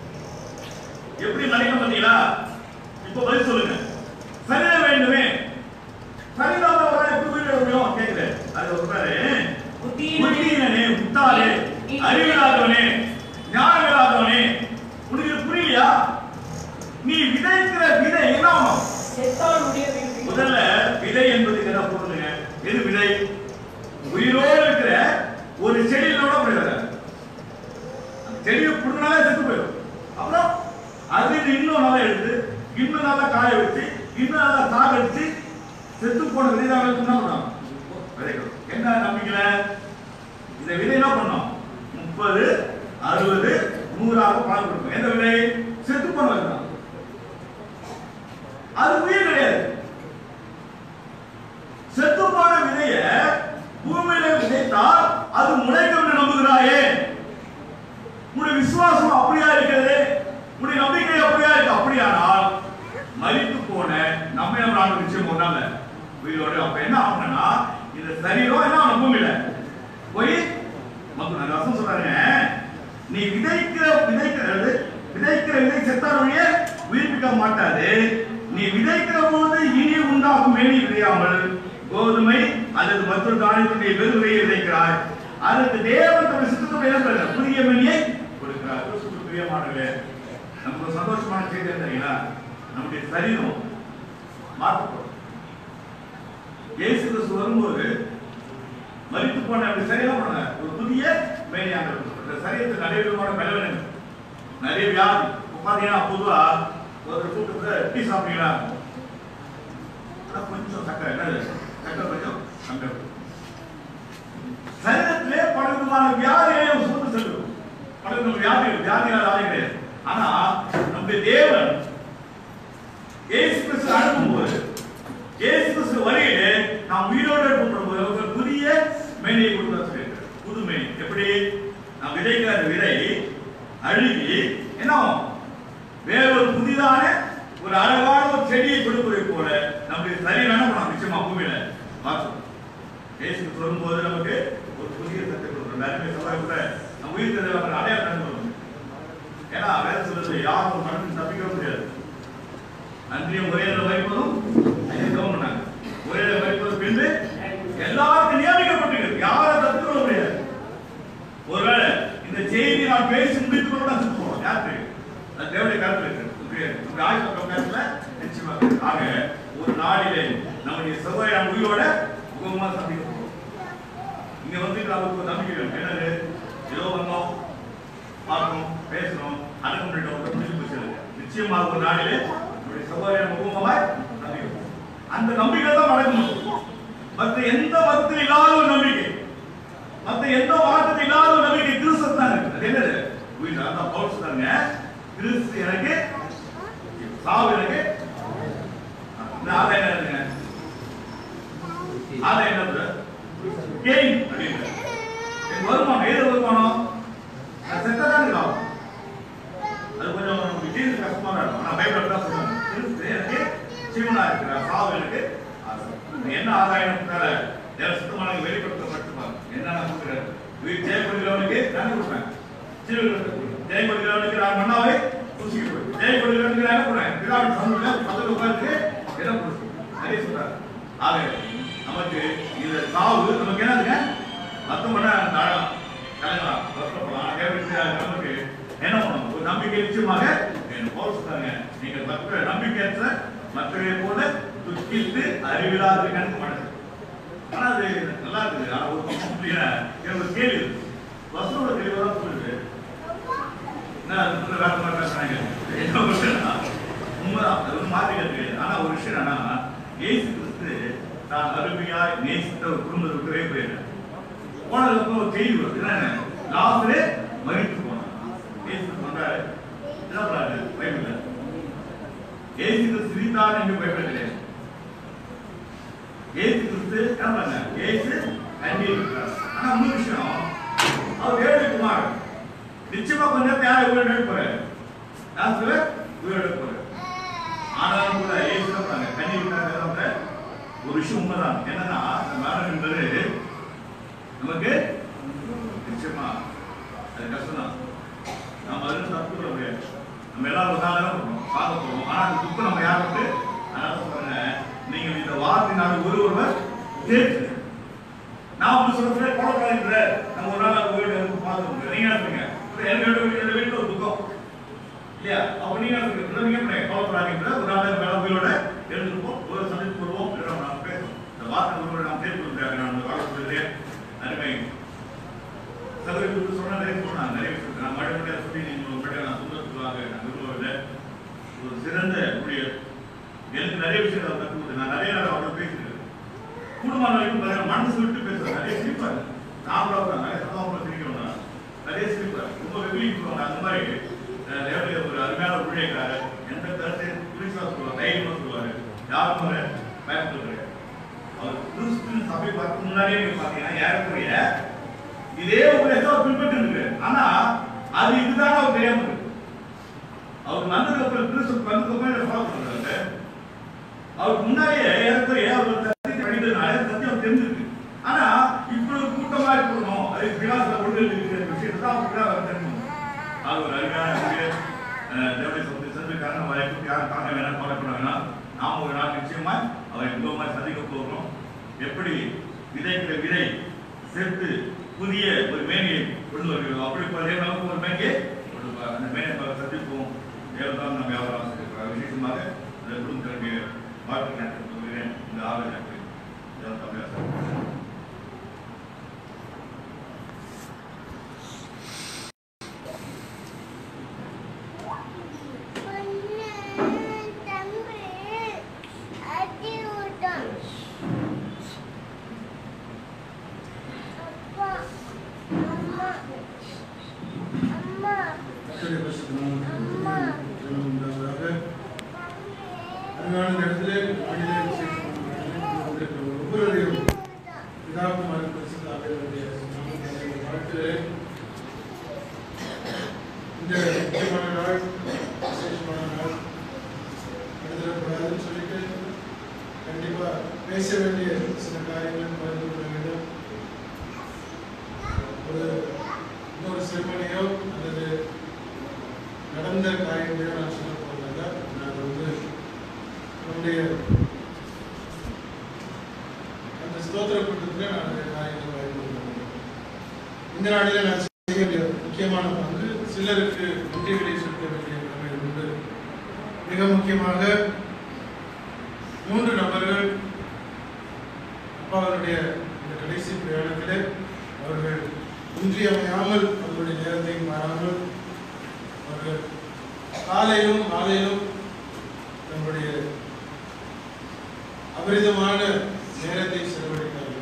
எப்படி மறைக்க பார்த்தீங்களா இப்ப பதில் சொல்லுங்க சரீரம் வேண்டுமே சரீரம் வர எப்படி உயிரிழ முடியும் கேட்கிறேன் அது சொல்றாரு புத்தியினனே, புத்தியினனே முட்டாளே அறிவில்லாதவனே ஞானமில்லாதவனே உனக்கு இது புரியலையா நீ விதைக்கிற விதை என்ன ஆகும் செத்தால் உடைய வீடு. முதல்ல விதை என்பது என்ன பொருளுங்க எது விதை உயிரோடு இருக்கிற ஒரு செடியிலோட முடியாது செடியை புடுங்கினாலே செத்து போயிடும் அப்புறம் அது இது இன்னும் நல்லா எடுத்து இன்னும் நல்லா காய வச்சு இன்னும் நல்லா சாகடிச்சு செத்து போன விதை தான் என்ன பண்ணும் விதைக்கணும் என்ன நம்பிக்கல இந்த விதை என்ன பண்ணும் முப்பது அறுபது நூறாக பணம் கொடுக்கும் எந்த விதை செத்து போன விதை தான் அது உயிர் கிடையாது செத்து போன விதைய பூமியில விதைத்தால் அது முளைக்கும் என்று நம்புகிறாயே உன்னுடைய விசுவாசம் அப்படியா இருக்கிறது உன்னுடைய நம்பிக்கை அப்படியா இருக்கு அப்படியானால் மரித்து போன நம்ம நம்ம நாடு நிச்சயம் ஒன்றால உயிரோட அப்ப என்ன ஆகும்னா இந்த சரீரம் என்ன ஆகும் பூமியில போய் மக்கள் நான் ரசம் சொல்றாங்க நீ விதைக்கிற விதைக்கிறது விதைக்கிற விதை செத்தார் வழிய உயிர்ப்பிக்க மாட்டாது நீ விதைக்கிற போது இனி உண்டாகும் மேனி விதையாமல் கோதுமை அல்லது மற்றொரு தானியத்துடைய வெறுவையை விதைக்கிறாய் அதற்கு தேவன் தம்முடைய சித்தத்துடைய என்ன சொல்றார்? புதிய மேனியை கொடுக்கிறார் கிறிஸ்துவுக்கு பிரியமானவர்களே நமக்கு ஒரு சந்தோஷமான செய்தி என்ன தெரியுங்களா நம்முடைய சரீரம் மாற்றப்படும் இயேசு கிறிஸ்து வரும்போது மரித்து போன அப்படி சரியா பண்ண ஒரு புதிய மேனியாக இருக்கும் இந்த சரீரத்தில் நிறைய விதமான பலவீனங்கள் நிறைய வியாதி இப்ப பாத்தீங்கன்னா பொதுவா ஒரு கூட்டத்துல டீ சாப்பிட்டீங்களா ஆனா கொஞ்சம் சக்கரை என்னது சக்கரை கொஞ்சம் சக்கரை சரீரத்திலே பல விதமான வியாதிகளை சுமந்து செல்லும் பல விதமான வியாதிகள் வியாதிகள் ஆலை கிடையாது ஆனா நம்முடைய தேவன் இயேசு கிறிஸ்து அனுப்பும்போது இயேசு கிறிஸ்து வருகையிலே நாம் உயிரோடு எழுப்பப்படும்போது ஒரு புதிய மேனியை கொடுக்க சொல்லியிருக்கார் புது மேனி எப்படி நாம் விதைக்கிற அந்த விதை அழுகி என்ன ஆகும்? வேற ஒரு புதிதான ஒரு அழகான ஒரு செடியை கொடுப்பதை போல நம்முடைய சரீரம் என்ன பண்ணலாம் நிச்சயமா பூமியில மாற்றும் இயேசு கிறிஸ்து வரும்போது நமக்கு ஒரு புதிய சத்தை கொடுக்குறோம் நிறைய சவால் கூட நம்ம உயிர் தெரியாத அடையாளம் கண்டு ஏன்னா வேற சொல்றது யாரும் மனதில் தப்பிக்க முடியாது அன்றையும் ஒரே வைப்பதும் கவனம் பண்ணாங்க ஒரே வைப்பது பின்பு எல்லாருக்கும் நியமிக்கப்பட்டிருக்கு யாரும் தத்துக்க முடியாது ஒருவேளை இந்த செய்தி நான் பேசி முடித்து கொண்டு நான் செத்து போவோம் யார் தெரியும் அது தேவனுடைய கருத்து இருக்கு உங்க- உங்க ஆயுஷ் கருத்துல நிச்சயமா இருக்கு. ஆக ஒரு நாளிலே நம்முடைய சகோதரி நம்ம உயிரோட முகமா சந்திக்க போறோம் இங்க வந்து நமக்கு ஒரு நம்பிக்கை வேணும் என்னது ஏதோ வந்தோம் பார்க்கணும் பேசணும் அடக்க பண்ணிட்டோம் முடிஞ்சு போச்சு நிச்சயமாக ஒரு நாளிலே நம்முடைய சகோதரி முகமாய் சந்திக்க அந்த நம்பிக்கை தான் நடக்கும் மற்ற எந்த மதத்தில் இல்லாத ஒரு நம்பிக்கை மத்த எந்த வார்த்தை இல்லாத ஒரு நம்பிக்கை கிறிஸ்து தான் இருக்கு அது என்னது உயிர் அதான் பவுல் சொல்றாங்க கிறிஸ்து எனக்கு சாவு எனக்கு இந்த ஆதாயம் என்னங்க ஆதாயம் என்ன கெயின் அப்படின்னு என் வருமானம் ஏது வருமானம் நான் செத்ததான் இருக்கலாம் அது கொஞ்சம் விஜய் கஷ்டமா தான் இருக்கும் ஆனா பைபிள் தான் சொல்லுவாங்க கிறிஸ்து எனக்கு சிவனா இருக்கிறார் சாவு எனக்கு ஆதாயம். என்ன ஆதாயம் தேவ சுத்தமான வெளிப்படுத்தப்பட்டுப்பாங்க என்ன கொடுக்குறாரு உயிர் ஜெயப்படுகிறவனுக்கு நான் கொடுப்பேன் ஜெயப்படுகிறவனுக்கு நான் மன்னாவை பூசிக்க போய் ஜெயப்படுகிறவனுக்கு நான் என்ன பண்ணுவேன் பிதாவின் சமூகத்துல பக்கத்துல உட்கார்ந்து என்ன கொடுப்பேன் நிறைய சொல்றாரு ஆக நமக்கு இந்த சாவு நமக்கு என்னதுங்க மத்தம் பண்ண தாழலாம் கலங்கலாம் வருத்தப்படலாம் தேவனுக்கு நமக்கு என்ன பண்ணணும் ஒரு நம்பிக்கை நிச்சயமாக வேணும் போல சொல்றாங்க நீங்க மற்ற நம்பிக்கையற்ற மற்றவை போல துக்கித்து அறிவில்லாத கணக்கு மனசு ஆனா அது நல்லா இருக்குது ஆனா ஒரு பக்கம் புரியல எனக்கு ஒரு கேள்வி இருக்கு வசனோட தெளிவாக தான் சொல்லுது என்ன அது வந்து வேற மாதிரி பேசுறாங்க என்ன விஷயம்னா உண்மைதான் அது வந்து மாற்றி கிடையாது ஆனா ஒரு விஷயம் என்னன்னா ஏசு கிறிஸ்து தான் அருமையாய் நேசித்த ஒரு குடும்பத்தை விட்டுவே போயிருக்காரு போனதுக்கு ஒரு செய்தி வருது என்ன லாஸ்ட்லே மறித்து போனான் ஏசு சொன்னாரு என்ன பண்ணாரு பைபிள்ல ஏசு கிறிஸ்து சிரித்தார் என்று பைபிள் கிடையாது ஏசு கிறிஸ்து என்ன பண்ண ஏசு கண்ணீர் விட்டார். ஆனா இன்னொரு விஷயம் அவர் ஏழு குமார் நிச்சயமா கொஞ்ச நேரத்தை யாரை உயிரோட போறாரு யாரு உயிரோட போறாரு ஆனாலும் கூட ஏசு என்ன பண்ணாங்க கண்ணீர் விட்டாங்க ஒரு விஷயம் உண்மைதான் என்னன்னா இந்த மரணம் என்பது நமக்கு நிச்சயமா அது கஷ்டம் தான் நம்ம அதில் தப்பு பண்ண முடியாது நம்ம எல்லாரும் ஒரு நாள் தான் பண்ணுவோம் பார்க்க போவோம் ஆனா அந்த துக்கம் நம்ம யாருக்கு அதனால சொல்றேங்க நீங்கள் இந்த வார்த்தையினால் ஒரு ஒருவர் தேர்த்து நான் அப்படி சொல்றேன் போலக்காரன்ற நம்ம ஒரு நாள் அந்த வீடு வந்து பார்க்க முடியும் நீங்க என்ன சொல்றீங்க எங்க வீட்டு எங்க வீட்டுல ஒரு துக்கம் இல்லையா அப்ப நீங்க என்ன சொல்றீங்க நீங்க என்ன போலக்காரன்ற ஒரு நாள் அந்த வேலை உயிரோட எழுந்திருப்போம் ஒரு சந்திப்பு வருவோம் இல்லை நம்ம பேசுவோம் இந்த வார்த்தை ஒருவர் நாம் தேர்வு நான் வாழ்க்கை அருமை சகோதரி சொன்னா நிறைய சொன்னாங்க நிறைய விஷயம் நான் மறுபடியும் சொல்லி நீங்க உங்கள்கிட்ட நான் சொல்றதுக்காக நான் விரும்பவில்லை ஒரு சிறந்த ஊழியர் எனக்கு நிறைய விஷயங்கள் அவர் கற்றுக் கொடுத்து நான் நிறைய நேரம் அவரோட பேசியிருக்கேன் குடும்பம் வரைக்கும் பாருங்க மனசு விட்டு பேசுறேன் நிறைய சிரிப்பாரு நான் கூட அவர் நிறைய சம்பவம் சிரிக்கிறோம் நான். நிறைய சிரிப்பாரு ரொம்ப வெகுளி சொல்லுவாங்க அந்த மாதிரி அஹ், தேவனுடைய ஒரு அருமையான ஊழியக்காரர் எந்த கருத்தையும் புரிசா சொல்லுவார் தைரியமா சொல்லுவாரு யாரும் அவரை பயப்படுறது கிடையாது அவர் கிறிஸ்து சபை பார்க்க முன்னாடியே நீங்க பாத்தீங்கன்னா ஏறக்குறைய இதே உபதேசம் அவர் பின்பற்றி இருக்கு ஆனா அது இதுதான் அவர் தெரியாம இருக்கு அவர் வந்ததுக்கு அப்புறம் கிறிஸ்து வந்ததுக்கு அப்புறம் இதை ஃபாலோ பண்றாரு அவருக்கு முன்னாடியே ஏறக்குறைய அவர் சத்தியத்தை படித்ததுனால சத்தியம் தெரிஞ்சிருக்கு ஆனா இப்படி ஒரு கூட்டமா இருக்கணும் அது விலாச ஒழுங்கு இருக்கிற விஷயத்தை தான் அவருக்கு அவர் தெரிஞ்சுக்கணும் அது ஒரு அருமையான ஊழியர். அஹ் தேவனுடைய சொத்து சென்றிருக்காங்க அவரை எப்படி யாரும் தாங்க வேணாம் கவலைப்பட வேணாம் நாம ஒரு நாள் நிச்சயமா அவரை மிகவும் சந்திக்க போகிறோம் எப்படி விதைக்கிற விதை செத்து புதிய ஒரு மேனியை கொண்டு வருகிறோம் அப்படி பழைய நமக்கு ஒரு மேனியை கொண்டு வா- அந்த மேனியை ப- சந்திப்போம் தேவதான் நம்ம யாரும் ஆசிரியர் விசேஷமாக அந்த குடும்பத்திற்கு வாழ்க்கை நடத்த சொல்கிறேன் இந்த ஆலோசனை தேவன் தமிழ் ஆசிரியர் கர்த்தருடைய பரிசுத்த நாமத்திற்கு ஜெயம் உண்டாவதாக. அருமையான நேரத்திலே ஆங்கில விசேஷமான வந்திருக்கிற ஒவ்வொருவரையும் பிதாகுமாரன் பரிசுத்த ஆவியானவருடைய நாமத்தினாலே வாழ்த்துகிறேன். இந்த முக்கியமான நாள் விசேஷமான நாள் எழுதக்கூடாதுன்னு சொல்லிட்டு கண்டிப்பா பேச வேண்டிய சில காரியங்கள் பகிர்ந்து கொள்ள வேண்டும் ஒரு இன்னொரு செம்மனையோ அல்லது நடந்த காரியங்களையோ நான் சொல்ல போகிறதில்ல நான் வந்து என்னுடைய அந்த ஸ்தோத்திர கூட்டத்தில் நான் அந்த காரியங்களை பகிர்ந்து கொள்ள வேண்டும். இந்த நாளில் நான் செய்ய வேண்டிய முக்கியமான பங்கு சிலருக்கு நன்றிகளை செலுத்த வேண்டிய கடமை உண்டு மிக முக்கியமாக மூன்று நபர்கள் அப்பாவுடைய இந்த கடைசி பிரயாணத்திலே அவர்கள் இன்றியமையாமல் அவர்களுடைய நேரத்தை மாறாமல் அவர்கள் காலையிலும் மாலையிலும் தங்களுடைய அபரிதமான நேரத்தை செலவழித்தார்கள்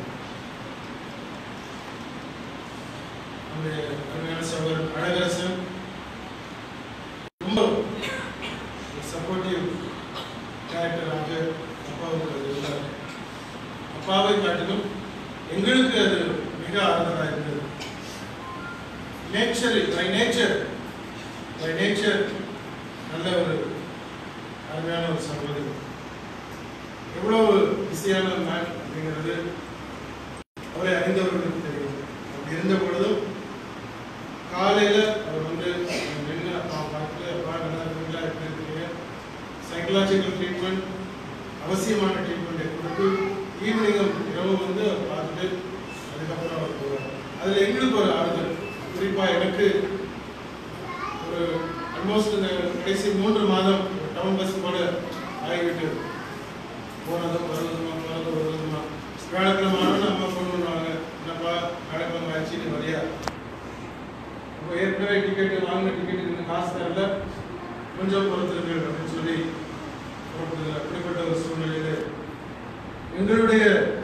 நம்முடைய அருமையான சகோதரன் அழகரசன் ரொம்ப சப்போர்ட்டிவ் கேரக்டராக அப்பாவுக்கு இருந்தார் அப்பாவை காட்டிலும் எங்களுக்கு அது மிக ஆறுதலாக இருந்தது nature by nature by nature நல்ல ஒரு அருமையான ஒரு சகோதரி எவ்வளவு பிஸியான மேன் அப்படிங்கிறது அவரை அறிந்தவர்களுக்கு தெரியும் அப்படி இருந்த பொழுதும் காலையில் அவர் வந்து நின்று அப்பா பார்க்கல அப்பா நல்லா இருக்கீங்களா எப்படி இருக்கீங்க சைக்கலாஜிக்கல் ட்ரீட்மெண்ட் அவசியமான ட்ரீட்மெண்ட்டை கொடுத்து ஈவினிங்கும் இரவு வந்து அவர் பார்த்துட்டு அதுக்கப்புறம் அவர் போவார் அதில் எங்களுக்கு ஒரு ஆறுதல் குறிப்பாக எனக்கு ஒரு ஆல்மோஸ்ட் இந்த கடைசி மூன்று மாதம் டவுன் பஸ் போல ஆகிவிட்டு போனதும் வருவதுமா போனதும் வருவதுமா வியாழக்கிழமை ஆனால் அம்மா ஃபோன் பண்ணுவாங்க என்னப்பா வியாழக்கிழமை ஆச்சு நீ வரியா இப்போ ஏற்கனவே டிக்கெட்டு வாங்கின டிக்கெட்டு இன்னும் காசு தரல கொஞ்சம் பொறுத்திருங்கள் அப்படின்னு சொல்லி போட்டது அப்படிப்பட்ட ஒரு சூழ்நிலையில எங்களுடைய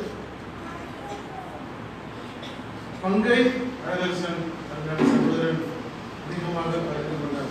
பங்கை அழகரசன் தன்னுடைய சகோதரன் அதிகமாக பகிர்ந்து கொண்டார்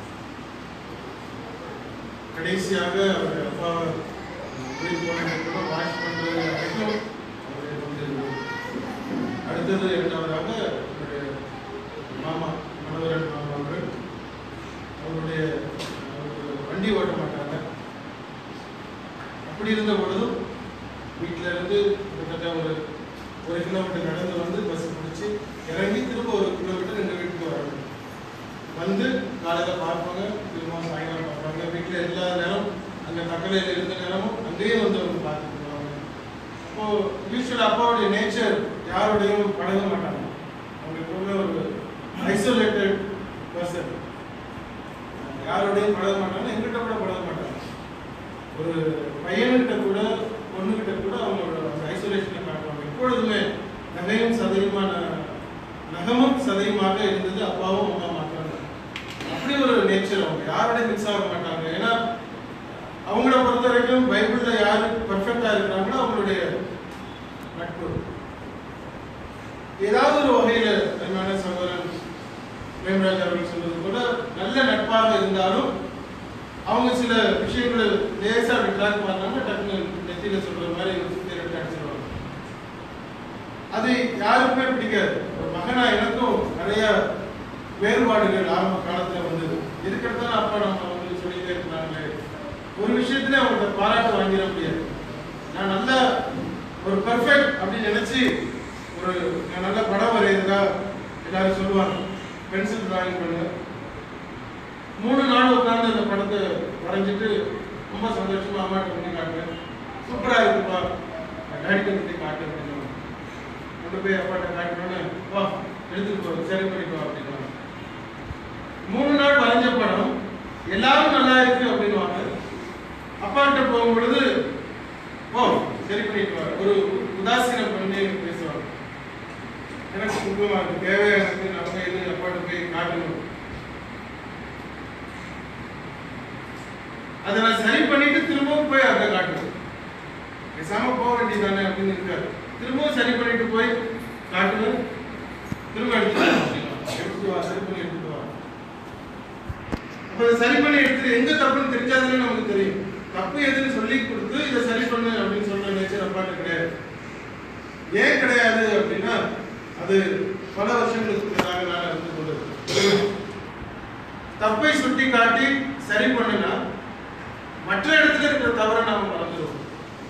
கடைசியாக அவர் அப்பா வீடு போனதுக்கு வாஷ் பண்றது வரைக்கும் அவர் வந்து அடுத்தது இரண்டாவதாக என்னுடைய மாமா மனோகரன் மாமா அவர்கள் அவருடைய அவருக்கு வண்டி ஓட்ட மாட்டாங்க அப்படி இருந்த பொழுதும் வீட்டில இருந்து கிட்டத்தட்ட ஒரு ஒரு கிலோமீட்டர் நடந்து வந்து பஸ் பிடிச்சி இறங்கி திரும்ப ஒரு கிலோமீட்டர் எங்கள் வீட்டுக்கு வரணும் வந்து காலையில் பார்ப்பாங்க திரும்ப சாயங்காலம் பார்ப்பாங்க வீட்டில் எல்லா நேரம் அங்கே தக்கலையில் இருந்த நேரமும் அங்கேயே வந்து அவங்க பார்த்துட்டு போவாங்க இப்போ யூஸ்வல் அப்பாவுடைய நேச்சர் யாரோடையும் பழக மாட்டாங்க அவங்க எப்பவுமே ஒரு ஐசோலேட்டட் பர்சன் யாரோடையும் பழக மாட்டாங்க எங்கிட்ட கூட பழக மாட்டாங்க ஒரு பையன்கிட்ட கூட பொண்ணுகிட்ட கூட அவங்களோட அந்த ஐசோலேஷனை காட்டுவாங்க எப்பொழுதுமே நகையும் சதையுமான நகமும் சதையுமாக இருந்தது அப்பாவும் அம்மா மாட்டாங்க அப்படி ஒரு நேச்சர் அவங்க யாரோட மிக்ஸ் ஆக மாட்டாங்க ஏன்னா அவங்கள பொறுத்த வரைக்கும் பைபிள்ல யாரு பர்ஃபெக்டா இருக்கிறாங்களோ அவங்களுடைய நட்பு ஏதாவது ஒரு வகையில அருமையான சகோதரன் பிரேமராஜ் அவர்கள் சொல்வது போல நல்ல நட்பாக இருந்தாலும் அவங்க சில விஷயங்களை லேசா அப்படி ட்ராக் பண்ணாங்க டக்குனு நெத்தியில சொல்ற மாதிரி ஒரு சுத்தி ரெண்டு அடிச்சிருவாங்க அது யாருக்குமே பிடிக்காது ஒரு மகனா எனக்கும் நிறைய வேறுபாடுகள் ஆரம்ப காலத்துல வந்தது இருக்கிறதா அப்பா நம்ம வந்து சொல்லிட்டே இருக்கிறாங்களே ஒரு விஷயத்துல அவங்கள்ட்ட பாராட்டு வாங்கிட முடியாது நான் நல்ல ஒரு பர்ஃபெக்ட் அப்படின்னு நினைச்சு ஒரு நான் நல்ல படம் வரைகிறதா எல்லாரும் சொல்லுவாங்க பென்சில் டிராயிங் பண்ணு மூணு நாள் உட்கார்ந்து அந்த படத்தை வரைஞ்சிட்டு ரொம்ப சந்தோஷமா அம்மாட்ட பண்ணி காட்டுறேன் சூப்பரா இருக்குப்பா டாடிட்ட பத்தி காட்டு அப்படின்னு கொண்டு போய் அப்பாட்ட காட்டணும்னு வா எடுத்துட்டு போ சரி பண்ணிக்கோ அப்படின்னு மூணு நாள் வரைஞ்ச படம் எல்லாரும் நல்லா இருக்கு அப்படின்னுவாங்க அப்பாட்ட போகும் பொழுது ஓ சரி பண்ணிட்டு வா ஒரு உதாசீனம் பண்ணி பேசுவாங்க எனக்கு துன்பமா இருக்கு தேவையா இருக்கு நம்ம இது அப்பாட்ட போய் காட்டணும் அதை நான் சரி பண்ணிட்டு திரும்பவும் போய் அதை காட்டணும் பேசாம போக வேண்டியதானே அப்படின்னு இருக்காரு திரும்பவும் சரி பண்ணிட்டு போய் காட்டணும் திரும்ப எடுத்து வா அப்படின்னா. எடுத்துட்டு வா சரி பண்ணி எடுத்துட்டு வா அப்ப இதை சரி பண்ணி எடுத்து எங்க தப்புன்னு தெரிஞ்சாதானே நமக்கு தெரியும் தப்பு எதுன்னு சொல்லி கொடுத்து இதை சரி பண்ணு அப்படின்னு சொல்ற நேச்சர் அப்பாட்ட கிடையாது ஏன் கிடையாது அப்படின்னா அது பல வருஷங்களுக்கு பிறகு நான் இருந்து கொண்டது தப்பை சுட்டி காட்டி சரி பண்ணுனா மற்ற இடத்துல இருக்கிற தவறை நாம மறந்துடுவோம்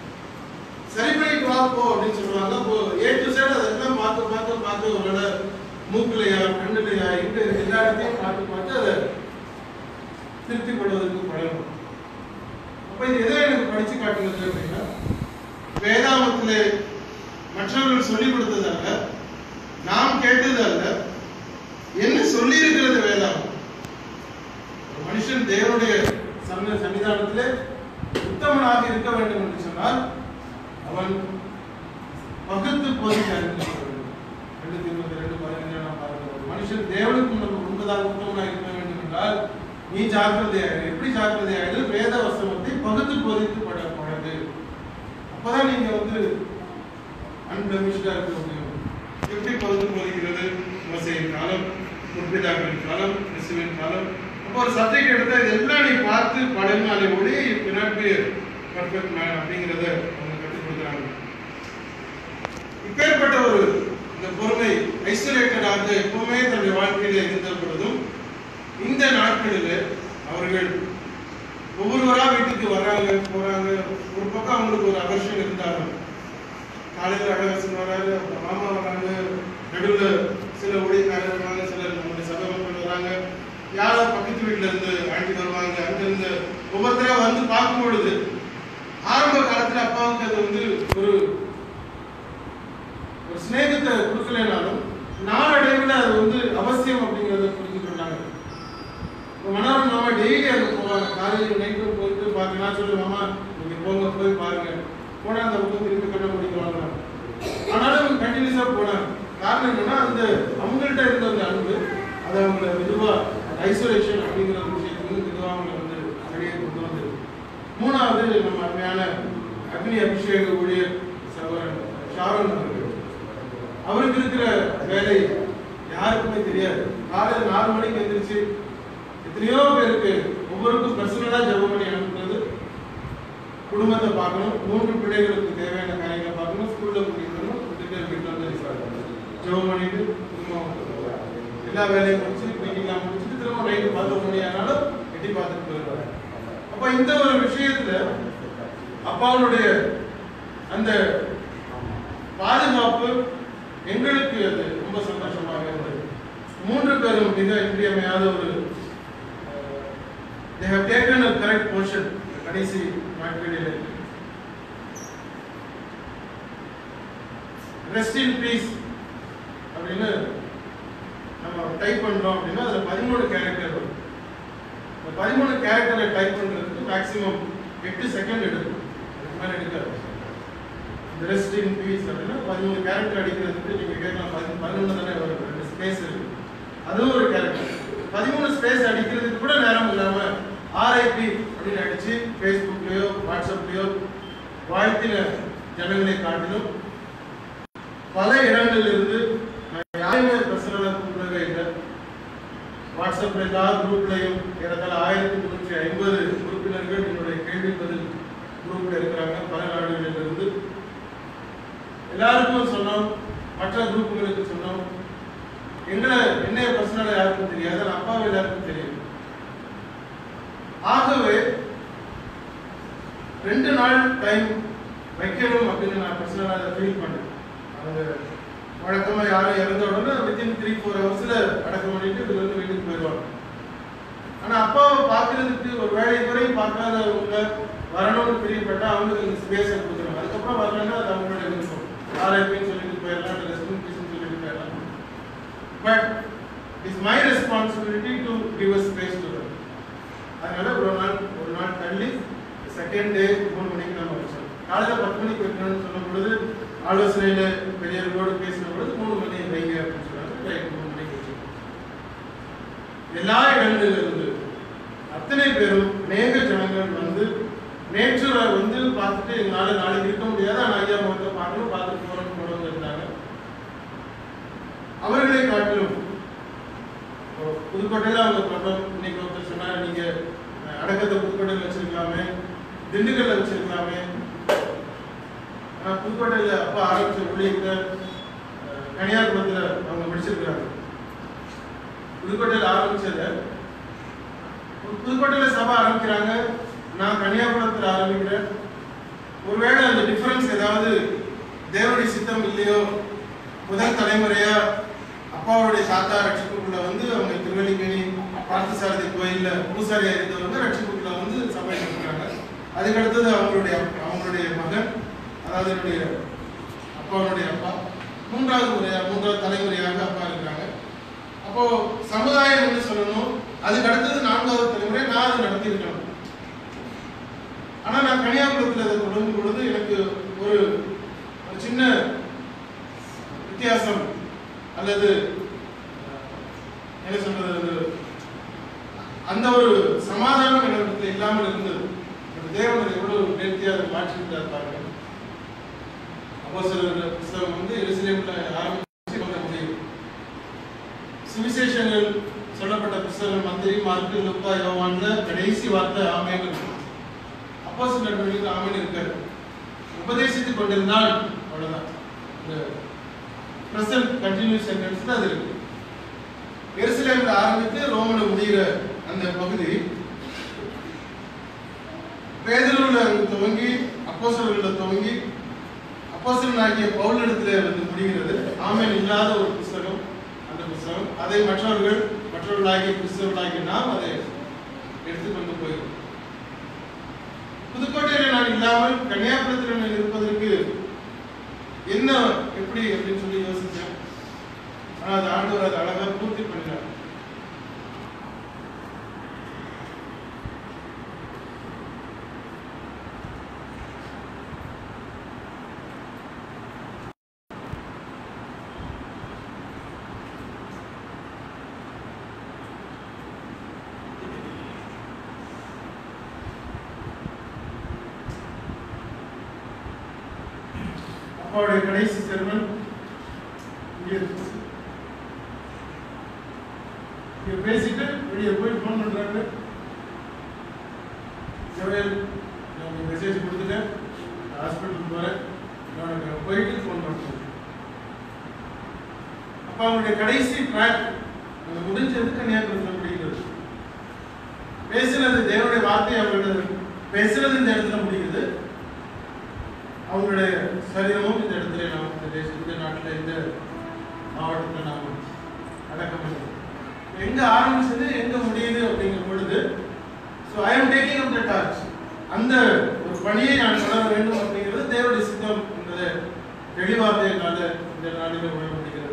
சரி பண்ணிட்டு வா போ அப்படின்னு சொல்லுவாங்க அப்போ ஏ டு சைடு அதெல்லாம் பார்த்து பார்த்து பார்த்து அவரோட மூக்குலையா கண்ணுலையா இங்க எல்லா இடத்தையும் பார்த்து பார்த்து அதை திருத்தி கொள்வதற்கு பழகும் அப்ப இது எதை எனக்கு படிச்சு காட்டுகிறது அப்படின்னா வேதாமத்திலே மற்றவர்கள் சொல்லிக் கொடுத்ததல்ல நாம் கேட்டது அல்ல என்ன சொல்லி இருக்கிறது வேதாமம் ஒரு மனுஷன் தேவனுடைய சன்ன சன்னிதானத்திலே உத்தமனாக இருக்க வேண்டும் என்று சொன்னால் அவன் பகுத்து போதிக்க அறிந்திருக்க வேண்டும் ரெண்டு இருபத்தி ரெண்டு பதினஞ்சு நாம் பார்க்கிறோம் ஒரு மனுஷன் தேவனுக்கு நம்ம முன்பதாக உத்தமனாக இருக்க வேண்டும் என்றால் நீ ஜாக்கிரதையாக எப்படி ஜாக்கிரதையாக வேத வசனத்தை பகுத்து போதித்து பட பழகு அப்பதான் நீங்க வந்து அன்பிளமிஷ்டா இருக்க முடியும் எப்படி பகுத்து போதிக்கிறது மோசையின் காலம் முற்பிதாக்களின் காலம் கிறிஸ்துவின் காலம் அப்போ ஒரு சப்ஜெக்ட் எடுத்தா இதெல்லாம் நீ பார்த்து படனாலே ஒளி பின்னாடி பர்ஃபெக்ட் மேன் அப்படிங்கிறத அவங்க கற்றுக் கொடுக்குறாங்க இப்பேற்பட்ட ஒரு இந்த பொறுமை ஐசோலேட்டடாக எப்பவுமே தன்னுடைய வாழ்க்கையில இருந்த பொழுதும் இந்த நாட்களில் அவர்கள் ஒவ்வொருவரா வீட்டுக்கு வர்றாங்க போறாங்க ஒரு பக்கம் அவங்களுக்கு ஒரு அவசியம் இருந்தாலும் காலையில் அழகரசன் வராரு அப்புறம் மாமா வராங்க நடுவில் சில ஊழியக்காரர் வருவாங்க சிலர் நம்முடைய சபை மக்கள் வராங்க யாரோ பக்கத்து வீட்டுல இருந்து ஆண்டி வருவாங்க அங்க இருந்து ஒவ்வொருத்தரா வந்து பார்க்கும் பொழுது ஆரம்ப காலத்துல அப்பாவுக்கு அது வந்து ஒரு ஒரு சிநேகத்தை கொடுக்கலைனாலும் நாளடைவில் அது வந்து அவசியம் அப்படிங்கிறத புரிஞ்சுக்கிட்டாங்க மனோரன் மாமா டெய்லி அங்கே போவாங்க காலையில் நைட்டும் போயிட்டு பார்க்க நான் சொல்லு மாமா நீங்க போங்க போய் பாருங்க போனா அந்த பக்கம் திருப்பி கண்ண முடிக்குவாங்க ஆனாலும் அவங்க கண்டினியூஸா போனாங்க காரணம் என்னன்னா அந்த அவங்கள்ட்ட இருந்த அந்த அன்பு அது அவங்கள மெதுவா ஐசோலேஷன் அப்படிங்கிற ஒரு விஷயத்துக்கு மெதுவா அவங்களை வந்து வெளியே கொண்டு வந்தது மூணாவது நம்ம அருமையான அக்னி அபிஷேக ஊழியர் சகோதரன் ஷாரோன் அவர்கள் அவருக்கு இருக்கிற வேலை யாருக்குமே தெரியாது காலையில் நாலு மணிக்கு எந்திரிச்சு எத்தனையோ பேருக்கு ஒவ்வொருக்கும் பர்சனலா ஜெபம் பண்ணி அனுப்புறது குடும்பத்தை பார்க்கணும் மூன்று பிள்ளைகளுக்கு தேவையான காரியங்களை பார்க்கணும் ஸ்கூல்ல முடிக்கணும் வீட்டுல வீட்டுல வந்து ஜெபம் பண்ணிட்டு குடும்பம் எல்லா வேலையும் முடிச்சு மீட்டிங்லாம் முடிச்சுட்டு திரும்ப நைட்டு பத்து மணி ஆனாலும் எட்டி பார்த்துட்டு போயிடுவாங்க அப்ப இந்த ஒரு விஷயத்துல அப்பாவுடைய அந்த பாதுகாப்பு எங்களுக்கு அது ரொம்ப சந்தோஷமாக இருந்தது மூன்று பேரும் மிக இன்றியமையாத ஒரு they have taken a correct portion கடைசி நாட்களில் ரெஸ்ட் இன் பீஸ் அப்படின்னு நம்ம டைப் பண்றோம் அப்படின்னா அதுல பதிமூணு கேரக்டர் வரும் இந்த பதிமூணு கேரக்டரை டைப் பண்றதுக்கு மேக்ஸிமம் எட்டு செகண்ட் எடுக்கும் அதுக்கு மேல எடுக்காது ரெஸ்ட் இன் பீஸ் அப்படின்னா பதிமூணு கேரக்டர் அடிக்கிறதுக்கு நீங்க கேட்கலாம் பதி- பதினொன்று தானே வரும் ரெண்டு ஸ்பேஸ் இருக்கு அதுவும் ஒரு கேரக்டர் பதிமூணு ஸ்பேஸ் அடிக்கிறதுக்கு கூட நேரம் இல்லாம ஆர்ஐபி அப்படின்னு அடிச்சு ஃபேஸ்புக்லயோ வாட்ஸ்அப்லயோ வாழ்த்தின ஜனங்களை காட்டிலும் பல இடங்களில் இருந்து நான் யாருமே பர்சனலாக கூப்பிடவே இல்லை வாட்ஸ்அப்ல எல்லா குரூப்லையும் ஏறத்தாழ ஆயிரத்தி முன்னூற்றி ஐம்பது உறுப்பினர்கள் என்னுடைய கேள்வி பதில் குரூப்ல இருக்கிறாங்க பல நாடுகளில் இருந்து எல்லாருக்கும் சொன்னோம் மற்ற குரூப்புகளுக்கு சொன்னோம் எங்களை என்னைய பர்சனலாக யாருக்கும் தெரியாது ஆனா அப்பாவை எல்லாருக்கும் தெரியும் ஆகவே ரெண்டு நாள் டைம் வைக்கணும் அப்படின்னு நான் பர்சனலாக அதை ஃபீல் பண்ணேன் அவங்க வழக்கமா யாரும் இறந்த உடனே வித்தின் த்ரீ ஃபோர் ஹவர்ஸ்ல அடக்கம் பண்ணிட்டு இதுல இருந்து வீட்டுக்கு போயிடுவாங்க ஆனா அப்பாவை பார்க்கறதுக்கு ஒரு வேலை வரையும் பார்க்காதவங்க வரணும்னு பிரியப்பட்டா அவங்களுக்கு இந்த ஸ்பேஸை கொடுக்குறாங்க அதுக்கப்புறம் வரலன்னா அது அவங்களோட விருப்பம் ஆர்ஐபின்னு சொல்லிட்டு போயிடலாம் ரெஸ்ட் பீஸ்னு சொல்லிட்டு போயிடலாம் but it's my responsibility to give a space to them அதனால ஒரு நாள் ஒரு நாள் தள்ளி செகண்ட் டே மூணு மணிக்கு நம்ம வச்சோம் காலையில பத்து மணிக்கு வைக்கணும்னு சொன்ன பொழுது ஆலோசனையில பெரியவர்களோடு பேசின பொழுது மூணு மணி வைங்க அப்படின்னு சொன்னாங்க ரைட் மூணு மணிக்கு வச்சோம் எல்லா இடங்களில் இருந்து அத்தனை பேரும் அநேக ஜனங்கள் வந்து நேற்று வந்து பார்த்துட்டு எங்களால நாளைக்கு இருக்க முடியாது ஆனா ஐயா முகத்தை பார்க்கணும் பார்த்துட்டு போறோம்னு போறவங்க இருந்தாங்க அவர்களை காட்டிலும் இப்போ புதுக்கோட்டையில அவங்க பிரபலம் இன்னைக்கு ஒருத்தர் சொன்னார் நீங்க அஹ், அடக்கத்தை புதுக்கோட்டையில் வச்சிருக்கலாமே திண்டுக்கல்ல வச்சிருக்கலாமே ஆனா புதுக்கோட்டையில அப்பா ஆரம்பிச்ச ஊழியத்தை அஹ், கன்னியாகுமரத்துல அவங்க முடிச்சிருக்கிறாங்க புதுக்கோட்டையில ஆரம்பிச்சத பு- புதுக்கோட்டையில சபை ஆரம்பிக்கிறாங்க நான் கன்னியாகுமரத்துல ஆரம்பிக்கிறேன் ஒருவேளை அந்த டிஃபரன்ஸ் ஏதாவது தேவனுடைய சித்தம் இல்லையோ முதல் தலைமுறையா அப்பாவுடைய தாத்தா ரட்சிப்புக்குள்ள வந்து அவங்க திருவல்லிக்கேணி பார்த்தசாரதி கோயில்ல பூசாரியா இருந்தவங்க ரட்சிப்புக்குள்ள வந்து சபை நடத்துறாங்க அதுக்கு அடுத்தது அவங்களுடைய அப்பா- அவங்களுடைய மகன் அதாவது என்னுடைய அப்பாவுடைய அப்பா மூன்றாவது முறையா மூன்றாவது தலைமுறையாக அப்பா இருக்காங்க அப்போ சமுதாயம் என்ன சொல்லணும் அதுக்கு அடுத்தது நான்காவது தலைமுறை நான் அதை நடத்தியிருக்கணும் ஆனா நான் கன்னியாகுமரத்தில் அதை தொடங்கும் பொழுது எனக்கு ஒரு ஒரு சின்ன வித்தியாசம் அல்லது அஹ், என்ன சொல்றது அது, அந்த ஒரு சமாதானம் என்னிடத்தில் இல்லாமல் இருந்தது அந்த தேவன் எவ்வளவு நேர்த்தியாக மாற்றிவிட்டார் பாருங்க அப்போ சில புஸ்தகம் வந்து எருசலேம்ல ஆரம்பிச்சு கொண்ட முடியும் சுவிசேஷங்கள் சொல்லப்பட்ட புஸ்தகம் மத்திரி மார்க்கு லுக்கா யோவான்ல கடைசி வார்த்தை ஆமேன் இருக்கும் அப்போ சில நடவடிக்கை ஆமேன் இருக்காரு உபதேசித்துக் கொண்டிருந்தால் அவ்வளவுதான் இந்த பிரசன்ட் கண்டினியூஸ் சென்டென்ஸ் அது இருக்கு எருசலேம்ல ஆரம்பித்து ரோமல முடிகிற அந்த பகுதி பேதலூர்ல துவங்கி அப்போஸ்தலர்கள்ல துவங்கி அப்போஸ்தலனாகிய பவுலிடத்துல வந்து முடிகிறது ஆமென் இல்லாத ஒரு புஸ்தகம் அந்த புஸ்தகம் அதை மற்றவர்கள் மற்றவர்களாகிய கிறிஸ்தவர்களாகிய நாம் அதை எடுத்துக்கொண்டு போகிறோம் புதுக்கோட்டையில நான் இல்லாமல் கன்னியாகுமரத்தில் நான் இருப்பதற்கு என்ன எப்படி அப்படின்னு சொல்லி யோசிச்சேன் ஆனா அது ஆண்டவர் அதை அழகா பூர்த்தி பண்ணினார் அப்பாவுடைய கடைசி செல்வன் இங்கே இருக்கு. இங்க பேசிட்டு வெளியே போய் ஃபோன் பண்றாங்க ஜோயல் நான் மெசேஜ் கொடுத்துட்டேன் ஹாஸ்பிட்டல் போறேன் நான் உனக்கு போயிட்டு ஃபோன் பண்ணுறேன் அப்ப அவங்களுடைய கடைசி ட்ராக் அங்க முடிஞ்சது கன்னியாகுமரியில் முடிகிறது பேசுனது தேவனுடைய வார்த்தை அவங்களோட பேசுனது இந்த இடத்துல முடியுது அவங்களுடைய சரீரமும் இந்த இடத்துல நாம் இந்த தேச இந்த நாட்டில் இந்த மாவட்டத்தில் நாம் அடக்கம் பண்ணுறோம் எங்க ஆரம்பிச்சது எங்க முடியுது அப்படிங்கிற பொழுது so I am taking up the torch அந்த ஒரு பணியை நான் தொடர வேண்டும் அப்படிங்கிறது தேவனுடைய சித்தம் என்பதை தெளிவாக என்னால் இந்த நாளில் உணர முடிகிறது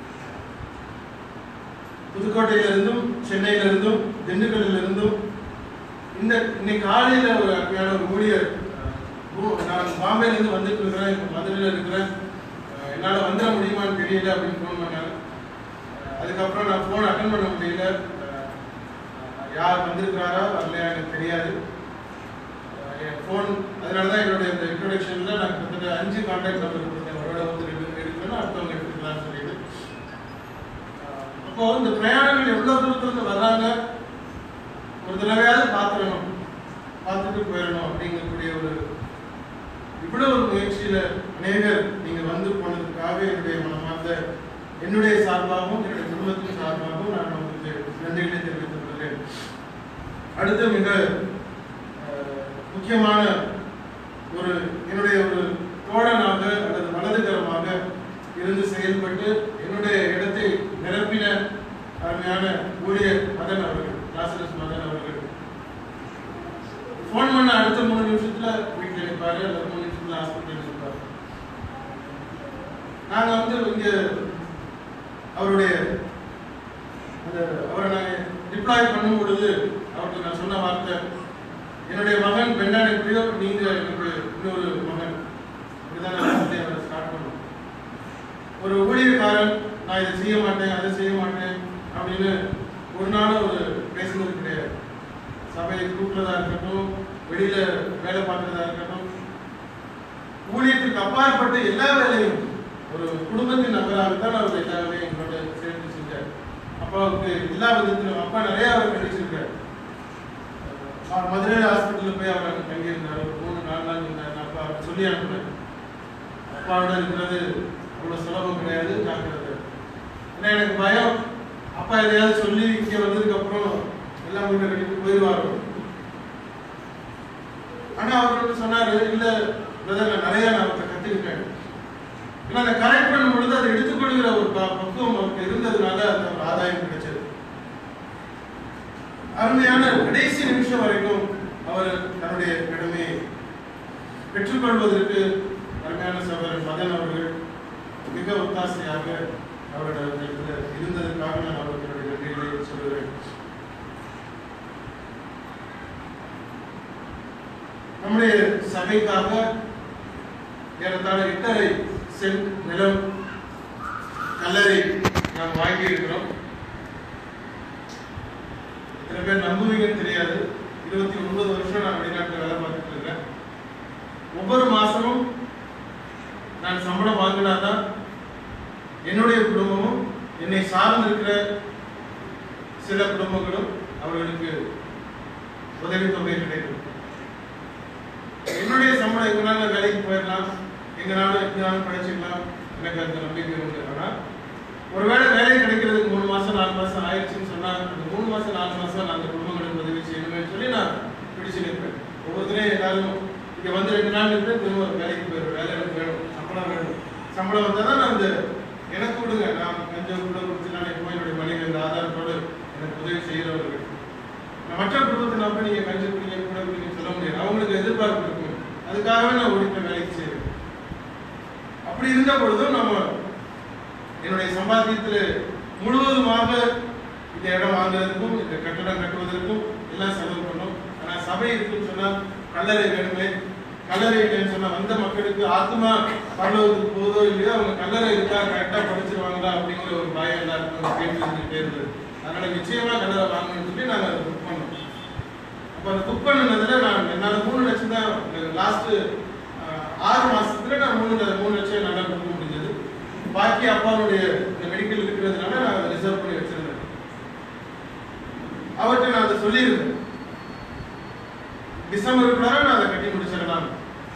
புதுக்கோட்டையிலிருந்தும் சென்னையிலிருந்தும் திண்டுக்கல்லிலிருந்தும் இந்த இன்னைக்கு காலையில் ஒரு அருமையான ஒரு ஊழியர் அஹ், ரூ- நான் பாம்பேல இருந்து வந்துட்டு இருக்கிறேன் இப்போ மதுரையில் இருக்கிறேன் அஹ் என்னால வந்துட முடியுமான்னு தெரியல அப்படின்னு ஃபோன் பண்ணாங்க அஹ் அதுக்கப்புறம் நான் ஃபோன் அட்டன் பண்ண முடியல அஹ் யார் வந்திருக்கிறாரா வரலையா எனக்கு தெரியாது அஹ் என் ஃபோன் அதனால தான் என்னுடைய இந்த இன்ட்ரோடக்ஷனில் நான் கிட்டத்தட்ட அஞ்சு கான்டாக்ட் நம்பர் கொடுத்தேன் ஒருவேளை வந்து ரெண்டு எடுக்கணும் அடுத்தவங்க எடுத்துக்கலாம்னு சொல்லிட்டு அஹ் அப்போ இந்த பிரயாணங்கள் எவ்வளோ தூரத்துலேருந்து வர்றாங்க ஒரு தடவையாவது பார்த்துடணும் பார்த்துட்டு போயிடணும் அப்படிங்கக்கூடிய ஒரு இவ்வளவு ஒரு முயற்சியில அநேகர் நீங்க வந்து போனதுக்காக என்னுடைய மனமார்ந்த என்னுடைய சார்பாகவும் என்னுடைய குடும்பத்தின் சார்பாகவும் நான் உங்களுக்கு நன்றிகளை தெரிவித்துக் கொள்கிறேன் அடுத்து மிக அஹ், முக்கியமான ஒரு என்னுடைய ஒரு தோழனாக அல்லது வலதுகரமாக இருந்து செயல்பட்டு என்னுடைய இடத்தை நிரப்பின அருமையான ஊழியர் மதன் அவர்கள் லாசரஸ் மதன் அவர்கள் ஃபோன் பண்ண அடுத்த மூணு நிமிஷத்துல வீட்டில் இருப்பாரு அல்லது மூணு நிமிஷத்துல ஹாஸ்பிட்டல் இருப்பாரு நாங்க வந்து இங்க அவருடைய அந்த அவரை நாங்க டிப்ளாய் பண்ணும் பொழுது அவருக்கு நான் சொன்ன வார்த்தை என்னுடைய மகன் பெண்ணாடை எப்படியோ நீங்க எனக்கு இன்னொரு மகன் இப்படிதான் நான் வார்த்தையை அவரை ஸ்டார்ட் பண்ணோம் ஒரு ஊழியக்காரன் நான் இதை செய்ய மாட்டேன் அதை செய்ய மாட்டேன் அப்படின்னு ஒரு நாளும் ஒரு பேசுனது கிடையாது சபையை கூட்டுறதா இருக்கட்டும் வெளியில வேலை பார்க்கறதா இருக்கட்டும் ஊழியத்துக்கு அப்பாற்பட்ட எல்லா வேலையும் ஒரு குடும்பத்தின் நபராகத்தான் அவர் எல்லா வேலையும் எங்களோட சேர்ந்து செஞ்சார் அப்பாவுக்கு எல்லா விதத்திலும் அப்பா நிறைய அவர் கண்டிச்சிருக்காரு அவர் மதுரை ஹாஸ்பிட்டலில் போய் அவர் அங்கே தங்கியிருந்தார் ஒரு மூணு நாலு நாள் இருந்தார் அப்பா அவர் சொல்லி அனுப்புனார் அப்பாவோட இருக்கிறது அவ்வளோ சுலபம் கிடையாது ஜாக்கிரதை ஏன்னா எனக்கு பயம் அப்பா எதையாவது சொல்லி இங்கே வந்ததுக்கு அப்புறம் எல்லாம் வீட்டை கட்டிட்டு போயிடுவாரோ ஆனா அவர் வந்து சொன்னாரு இல்ல பிரதர் நான் நிறைய நான் அவர்கிட்ட கத்துக்கிட்டேன் ஏன்னா அந்த கரெக்ட் பண்ணும் பொழுது அதை எடுத்துக்கொள்கிற ஒரு ப- பக்குவம் அவருக்கு இருந்ததுனால அந்த ஒரு ஆதாயம் கிடைச்சது அருமையான கடைசி நிமிஷம் வரைக்கும் அவர் தன்னுடைய கடமையை பெற்றுக்கொள்வதற்கு அருமையான சகோதரர் மதன் அவர்கள் மிக ஒத்தாசையாக அவரிடத்தில் இருந்ததற்காக நான் அவருக்கு என்னுடைய நன்றிகளை சொல்கிறேன் நம்முடைய சபைக்காக ஏறத்தாழ எட்டரை சென்ட் நிலம் கல்லறை நாம் வாங்கி இருக்கிறோம் எத்தனை பேர் நம்புவீங்கன்னு தெரியாது இருபத்தி ஒன்பது வருஷம் நான் வெளிநாட்டில் வேலை பார்த்துட்டு இருக்கிறேன் ஒவ்வொரு மாசமும் நான் சம்பளம் வாங்கினாதான் என்னுடைய குடும்பமும் என்னை சார்ந்து இருக்கிற சில குடும்பங்களும் அவர்களுக்கு உதவித்தொகை கிடைக்கும் என்னுடைய சம்பளம் எங்கனால வேலைக்கு போயிடலாம் எங்கனால எங்கனாலும் படிச்சுக்கலாம் எனக்கு அந்த நம்பிக்கை உண்டு ஆனா ஒருவேளை வேலை கிடைக்கிறதுக்கு மூணு மாசம் நாலு மாசம் ஆயிடுச்சுன்னு சொன்னா அந்த மூணு மாசம் நாலு மாசம் நான் அந்த குடும்பங்களுக்கு உதவி செய்யணும்னு சொல்லி நான் பிடிச்சு நிற்பேன் ஒவ்வொருத்தரையும் எல்லாரும் இங்க வந்து ரெண்டு நாள் இருந்து திரும்ப ஒரு வேலைக்கு போயிடுவேன் வேலை எனக்கு வேணும் சம்பளம் வேணும் சம்பளம் வந்தால் தான் நான் அந்த எனக்கு கொடுங்க நான் கொஞ்சம் கூட கொடுத்து நான் எப்போ என்னுடைய மனைவி அந்த ஆதாரத்தோடு எனக்கு உதவி செய்கிறவர்கள் நான் மற்ற குடும்பத்தை நம்ப நீங்க கஞ்சி குடிங்க கூட குடிங்க சொல்ல முடியாது அவங்களுக்கு எதிர்பார்ப்பு இருக்கும் அதுக்காகவே நான் ஓடிப்போய் வேலைக்கு செய்வேன் அப்படி இருந்த பொழுதும் நம்ம என்னுடைய சம்பாத்தியத்தில் முழுவதுமாக இந்த இடம் வாங்குறதுக்கும் இந்த கட்டடம் கட்டுவதற்கும் எல்லாம் செலவு பண்ணோம் ஆனா சபை இருக்குன்னு சொன்னா கல்லறை வேணுமே கல்லறை இல்லைன்னு சொன்னா வந்த மக்களுக்கு ஆத்மா பரலோகத்துக்கு போதோ இல்லையோ அவங்க கல்லறை இருக்கா கரெக்டா படிச்சிருவாங்களா அப்படிங்கிற ஒரு பயம் எல்லாருக்கும் ஒரு கேள்வி இருந்துகிட்டே இருந்தது அதனால நிச்சயமா கல்லறை வாங்கணும்னு சொல்லி நாங்க அதை புக் பண்ணோம் அப்ப அந்த புக் பண்ணதுல நான் என்னால மூணு லட்சம் தான் லாஸ்ட் ஆறு மாசத்துல நான் மூணு ல- மூணு லட்சம் என்னால கொடுக்க முடிஞ்சது பாக்கி அப்பாவுடைய இந்த மெடிக்கல் இருக்கிறதுனால நான் அதை ரிசர்வ் பண்ணி வச்சிருந்தேன் அவர்கிட்ட நான் அதை சொல்லியிருந்தேன் டிசம்பருக்குள்ளார நான் அதை கட்டி முடிச்சிடலாம்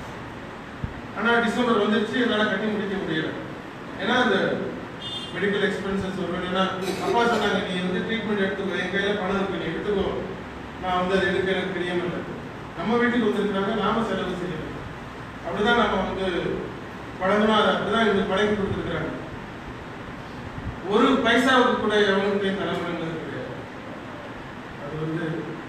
ஆனா டிசம்பர் வந்துருச்சு என்னால கட்டி முடிக்க முடியல ஏன்னா அந்த மெடிக்கல் எக்ஸ்பென்சஸ் வரும் ஏன்னா அப்பா சொன்னாங்க நீ வந்து ட்ரீட்மெண்ட் எடுத்துக்கோ என் கையில பணம் இருக்கு நீ எடுத்துக்கோ நான் வந்து அது எடுக்க எனக்கு பிரியமில்லை நம்ம வீட்டுக்கு வந்திருக்கிறாங்க நாம செலவு செய்யணும் அப்படிதான் நம்ம வந்து பழகணும் அதை அப்படிதான் எங்களுக்கு பழகி கொடுத்துருக்குறாங்க ஒரு பைசாவுக்கு கூட எவனுக்கு தலைமுறைங்கிறது கிடையாது அது வந்து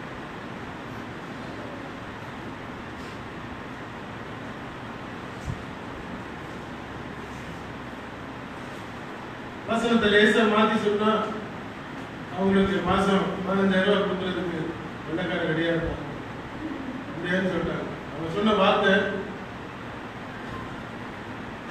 வசனத்தை லேசா மாத்தி சொன்னா அவங்களுக்கு மாசம் பதினஞ்சாயிரம் ரூபாய் கொடுக்கறதுக்கு வெள்ளக்கார ரெடியா இருப்பாங்க முடியாதுன்னு சொல்லிட்டாங்க அவங்க சொன்ன வார்த்தை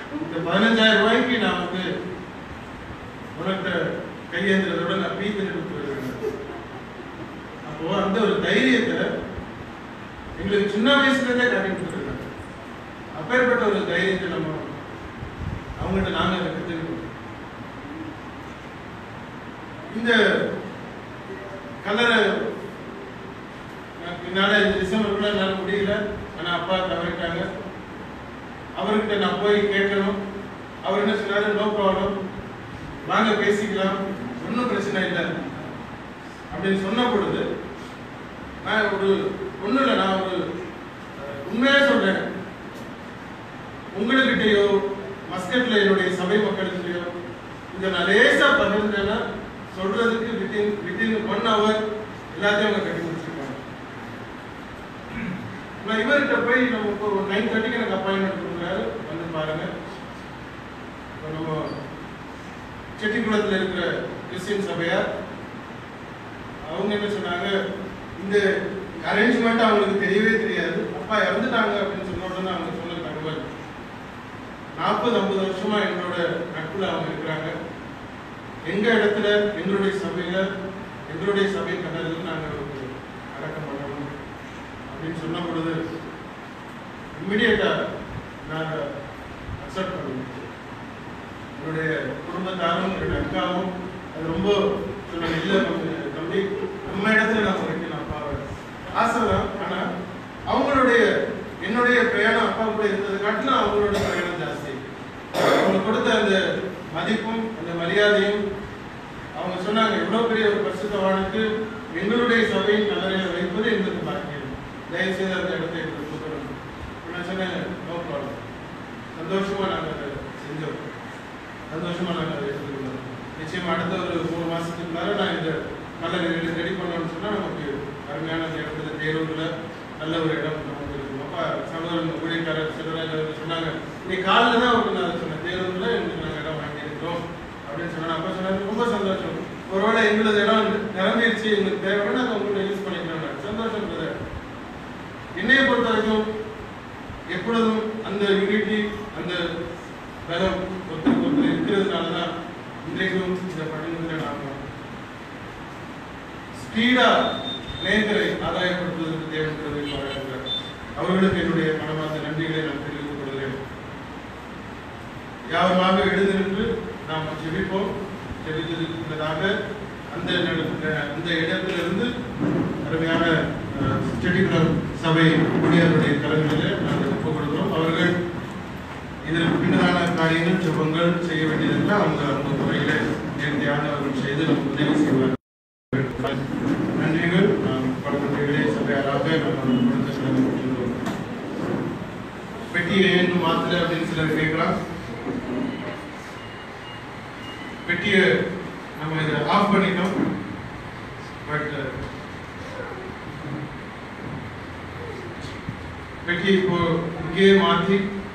இந்த பதினஞ்சாயிரம் ரூபாய்க்கு நான் வந்து உனக்கு கையேந்திரதோட நான் பீத்து கொடுத்துருவேன் அப்போ அந்த ஒரு தைரியத்தை எங்களுக்கு சின்ன வயசுல இருந்தே காட்டி கொடுத்துருக்காங்க அப்பேற்பட்ட ஒரு தைரியத்தை நம்ம அவங்ககிட்ட நாங்க கற்றுக்கணும் இந்த கல்லறை நான் பின்னால இந்த டிசம்பருக்குள்ள என்னால முடியல ஆனா அப்பா தவறிட்டாங்க அவர்கிட்ட நான் போய் கேட்கணும் அவர் என்ன சொன்னாரு நோ ப்ராப்ளம் வாங்க பேசிக்கலாம் ஒன்றும் பிரச்சனை இல்லை அப்படின்னு சொன்ன பொழுது நான் ஒரு ஒன்றும் இல்லை நான் ஒரு அஹ், உண்மையா சொல்றேன் உங்கள்கிட்டயோ மஸ்கட்ல என்னுடைய சபை மக்கள்கிட்டயோ இதை நான் லேசா பகிர்ந்தேன்னா சொல்றதுக்கு வித்தின் வித்தின் ஒன் ஹவர் எல்லாத்தையும் அவங்க கட்டி முடிச்சிருக்காங்க நான் இவர்கிட்ட போய் நம்ம இப்போ ஒரு நைன் தேர்ட்டிக்கு எனக்கு அப்பாயின்மெண்ட் கொடுக்குறாரு வந்து பாருங்க இப்போ நம்ம செட்டிக்குளத்தில் இருக்கிற கிறிஸ்டியன் சபையார் அவங்க என்ன சொன்னாங்க இந்த அரேஞ்ச்மெண்ட் அவங்களுக்கு தெரியவே தெரியாது அப்பா இறந்துட்டாங்க அப்படின்னு சொன்ன உடனே அவங்க சொன்ன தகவல் நாற்பது ஐம்பது வருஷமா எங்களோட நட்புல அவங்க இருக்கிறாங்க எங்க இடத்துல எங்களுடைய சபையில எங்களுடைய சபை கண்டதில் நாங்க அவருக்கு அடக்கம் பண்ணணும் அப்படின்னு சொன்ன பொழுது இம்மிடியட்டா நாங்க அக்செப்ட் பண்ணுவோம் என்னுடைய குடும்பத்தாரும் என்னுடைய அக்காவும் அது ரொம்ப சொன்னாங்க இல்ல நம்ம தம்பி நம்ம இடத்துல நம்ம வைக்கணும் அப்பாவை ஆசை தான் ஆனா அவங்களுடைய என்னுடைய பிரயாணம் அப்பா கூட இருந்தது காட்டிலும் அவங்களோட பிரயாணம் ஜாஸ்தி அவங்க கொடுத்த அந்த மதிப்பும் அந்த மரியாதையும் அவங்க சொன்னாங்க எவ்வளவு பெரிய ஒரு பரிசுத்தவானுக்கு எங்களுடைய சபையின் கல்லறையில் வைப்பது எங்களுக்கு பாக்கியம் தயவு செய்து அந்த இடத்தை எங்களுக்கு கொடுக்கணும் இப்ப நான் சொன்னேன் நோ ப்ராப்ளம் சந்தோஷமா நாங்கள் அதை செஞ்சோம் சந்தோஷமா நாங்கள் அதை எடுத்துக்கணும் நிச்சயமா அடுத்த ஒரு மூணு மாசத்துக்கு மேல நான் இந்த கல்லறை ரெடி பண்ணணும்னு சொன்னா நமக்கு அருமையான அந்த இடத்துல தேரூர்ல நல்ல ஒரு இடம் நமக்கு இருக்கும் அப்ப சகோதரன் ஊழியக்காரர் சிவராஜ் சொன்னாங்க நீ காலில் தான் ஒரு நான் சொன்னேன் தேரூர்ல எங்களுக்கு நாங்கள் இடம் வாங்கியிருக்கிறோம் அப்படின்னு சொன்னாங்க அப்ப சொன்னாங்க ரொம்ப சந்தோஷம் ஒருவேளை எங்களது இடம் நிரம்பிடுச்சு எங்களுக்கு தேவைன்னா நாங்கள் உங்களை யூஸ் பண்ணிக்கிறோம் சந்தோஷம் brother. என்னைய பொறுத்த வரைக்கும் எப்பொழுதும் அந்த யூனிட்டி அந்த பலம் ஒருத்தருக்கு ஒருத்தர் இருக்கிறதுனால தான் இன்றைக்கும் இந்த பணிமுறை நாம ஸ்பீடா நேர்களை ஆதாயப்படுத்துவதற்கு தேவைப்படுவதை பாராட்டுகிறார் அவர்களுக்கு என்னுடைய மனமார்ந்த நன்றிகளை நான் தெரிவித்துக் கொள்கிறேன் யாருமாக எழுந்திருந்து நாம் ஜெபிப்போம் ஜெபித்ததுக்கு அந்த நட- அந்த இடத்திலிருந்து அருமையான அஹ், செட்டிக்குளம் சபை ஊழியர்களுடைய கலங்களிலே நாங்கள் ஒப்புக் கொடுக்கிறோம் அவர்கள் இதற்கு பின்னதான காரியங்கள் ஜெபங்கள் செய்ய வேண்டியதெல்லாம் அவங்க அவங்க முறையில நேர்த்தியாக அவர்கள் செய்து நமக்கு உதவி செய்வார்கள் நன்றிகள் நாம் படப்பட்டிகளே சபையாராக நம்ம கொடுத்த சிலரை பெற்றுள்ளோம் பெட்டியை இன்னும் மாத்தல அப்படின்னு சிலர் கேட்கலாம் பெட்டியை நம்ம இதை ஆஃப் பண்ணிட்டோம் பட் பெட்டி இப்போ இங்கேயே மாற்றி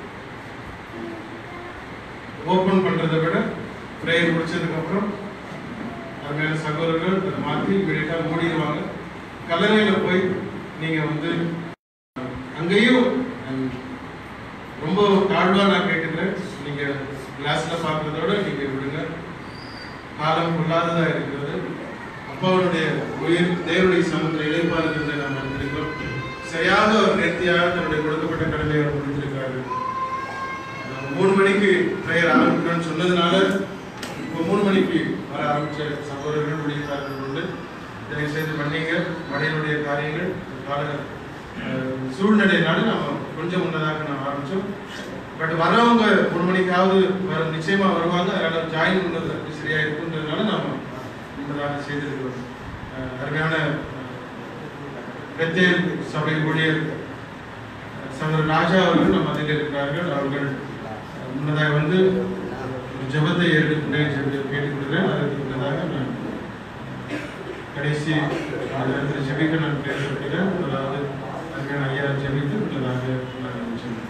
ஓபன் பண்றதை விட ப்ரேயர் முடிச்சதுக்கு அப்புறம் அதுமாதிரி சகோதரர்கள் அதை மாற்றி இமீடியட்டாக மூடிடுவாங்க கல்லறையில் போய் நீங்க வந்து அங்கேயும் ஹம், ரொம்ப தாழ்வா நான் கேட்டுக்கிறேன் நீங்க கிளாஸ்ல பார்க்கறதோட நீங்க விடுங்க காலம் கொள்ளாததா இருக்கிறது அப்பாவுடைய உயிர் தேவனுடைய சமூகத்தில் இழைப்பாருக்கிறதை நாம் அறிந்திருக்கிறோம் சரியாக ஒரு நேர்த்தியாக தன்னுடைய கொடுக்கப்பட்ட கடமையை அவர் முடித்திருக்கிறாரு நம்ம மூணு மணிக்கு ப்ரேயர் ஆரம்பிக்கணும்னு சொன்னதுனால இப்போ மூணு மணிக்கு வர ஆரம்பிச்ச சகோதரர்கள் ஊழியக்காரர்கள் உண்டு தயவு செய்து பண்ணீங்க மழையினுடைய காரியங்கள் கால அஹ், சூழ்நிலையினால நம்ம கொஞ்சம் முன்னதாக நான் ஆரம்பிச்சோம் பட் வர்றவங்க மூணு மணிக்காவது வர நிச்சயமா வருவாங்க அதனால ஜாயின் பண்ணுறது சரியா இருக்குன்றதுனால நாம முன்னதாக செய்திருக்கிறோம் அஹ், அருமையான பெத்தேல் சபை ஊழியர் சகோதரர் ராஜா அவர்கள் நம் மத்தியில் இருக்கிறார்கள் அவர்கள் அஹ், முன்னதாக வந்து ஒரு ஜெபத்தை ஏற்கனவே ஜெபத்தை கேட்டுக்கொள்கிறேன் அதற்கு முன்னதாக நான் கடைசி அந்த இடத்துல ஜெபிக்க நான் பேசப்படுகிறேன் அதாவது அருமையான ஐயா ஜெபித்து முன்னதாக நான் ஜெபிக்கிறேன்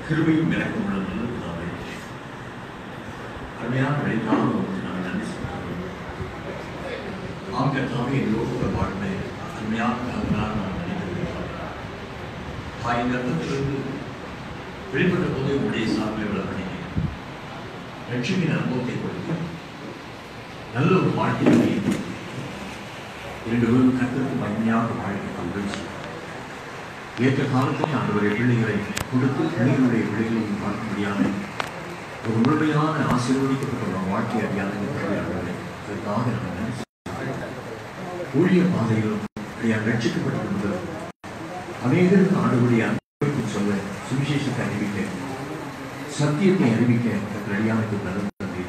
கிருபையும் இறக்கம் உள்ள நல்ல பிதாவே அருமையான வழிக்காக உங்களுக்கு நாங்கள் நன்றி சொல்கிறோம் ஆம் கர்த்தாவே எங்களோடு கூட வாழ்ந்த அருமையான தகவலாக நான் நினைக்கிறேன் தாயின் கர்ப்பத்திலிருந்து வெளிப்பட்ட போது உங்களுடைய சார்பில் விளக்கினீங்க லட்சுமியின் அனுபவத்தை கொடுத்து நல்ல ஒரு வாழ்க்கையை ஏற்படுத்தி இரண்டு பேரும் கத்திற்கு மகிமையாக வாழ்க்கை பங்களிச்சு ஏற்ற காலத்தில் ஆண்டவருடைய பிள்ளைகளை கொடுத்து பிள்ளைகளுடைய பிள்ளைகளையும் பார்க்க முடியாமல் ஒரு முழுமையான ஆசீர்வதிக்கப்பட்ட ஒரு வாழ்க்கை அறியாத அதற்காக நம்ம நன்றி சொல்கிறோம். ஊழிய பாதையிலும் அப்படியாக ரட்சிக்கப்பட்டிருந்தது அநேகருக்கு ஆண்டவருடைய அன்பை சொல்ல சுவிசேஷத்தை அறிவிக்க சத்தியத்தை அறிவிக்க அடியானுக்கு நல்லது தந்தை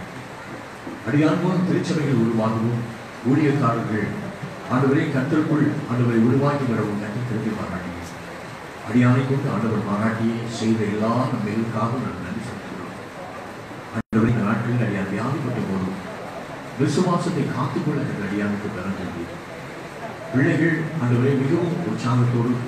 அடியான் போல திருச்சபைகள் உருவாகவும் ஊழியக்காரர்கள் ஆண்டவரை கத்தருக்குள் ஆண்டவரை உருவாக்கி வரவும் கற்று திருப்பி பாராட்டினேன் அடியானை கொண்டு ஆண்டவர் பாராட்டியே செய்த எல்லா நன்மைகளுக்காக நான் நன்றி செலுத்துகிறோம் ஆண்டவரை இந்த நாட்களில் அடியான் வியாதிப்பட்ட போதும் விசுவாசத்தை காத்துக்கொள்ள கற்ற அடியானுக்கு பலம் தந்தி பிள்ளைகள் ஆண்டவரை மிகவும் உற்சாகத்தோடும்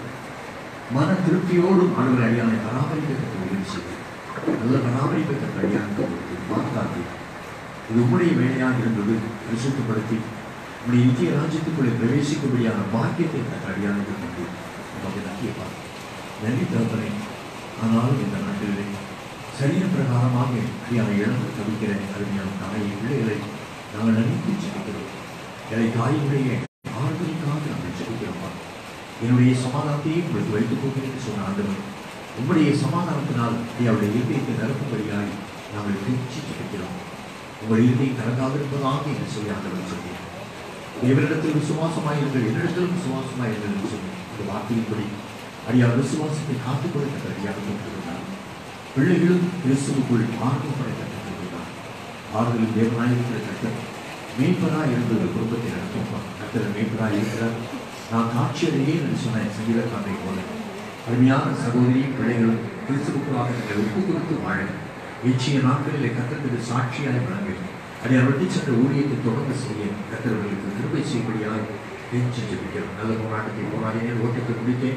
மன திருப்தியோடும் ஆண்டவர் அடியானை பராமரிக்க கற்று உதவி செய்து நல்ல பராமரிக்க கற்ற அடியானுக்கு பார்த்தார்கள் இது உம்முடைய வேலையாக இருந்தது பரிசுத்தப்படுத்தி உம்முடைய நித்திய ராஜ்யத்துக்குள்ளே பிரவேசிக்கும்படியான பாக்கியத்தை கற்ற அடியானுக்கு தந்து உமக்கு நன்றியப்பா நன்றி தகப்பனே ஆனாலும் இந்த நாட்டிலே சரீர பிரகாரமாக அடியான இழந்து தவிக்கிற அருமையான தாயை பிள்ளைகளை நாங்கள் நினைத்து ஜெபிக்கிறோம் எதை தாயினுடைய ஆறுதலுக்காக நாங்கள் ஜெபிக்கிறோம்ப்பா என்னுடைய சமாதானத்தையே உங்களுக்கு வைத்துக் கொள்கிறேன் சொன்ன ஆண்டவர் உங்களுடைய சமாதானத்தினால் அவருடைய இருதயத்தை நிரப்பும்படியாய் நாங்கள் திருச்சி ஜெபிக்கிறோம் உங்கள் இருதயம் கலங்காது இருப்பதாக என்று சொல்லி ஆண்டவர் சொன்னேன் தேவனிடத்தில் விசுவாசமாயிருங்கள் என்னிடத்திலும் விசுவாசமாயிருங்கள் என்று சொல்லி இந்த வார்த்தையின்படி அடியார் விசுவாசத்தை காத்துக் கொள்ள அடியாக கொண்டிருந்தார் பிள்ளைகளும் கிறிஸ்துவுக்குள் ஆர்வப்பட கற்றுக்கொண்டார் ஆறுதலின் தேவனாயிருக்கிற கட்டர் மேய்ப்பராய் இருந்தது குடும்பத்தை நடத்துவார் கத்தர் மேய்ப்பராய் இருக்கிறார் நான் காட்சி அடையேன் என்று சொன்ன சங்கீதக்காரனை போல அருமையான சகோதரி பிள்ளைகளும் கிறிஸ்துவுக்குள்ளாக தங்களை ஒப்பு கொடுத்து வாழ நிச்சய நாட்களில் கத்தருக்கு சாட்சியாய் விளங்கு அதை அவர்த்தி சென்ற ஊழியத்தை தொடர்ந்து செய்ய கத்தர்களுக்கு கிருபை செய்யும்படியாய் பேச்சு ஜெபிக்கிறோம் நல்ல போராட்டத்தை போராடினேன் ஓட்டத்தை முடித்தேன்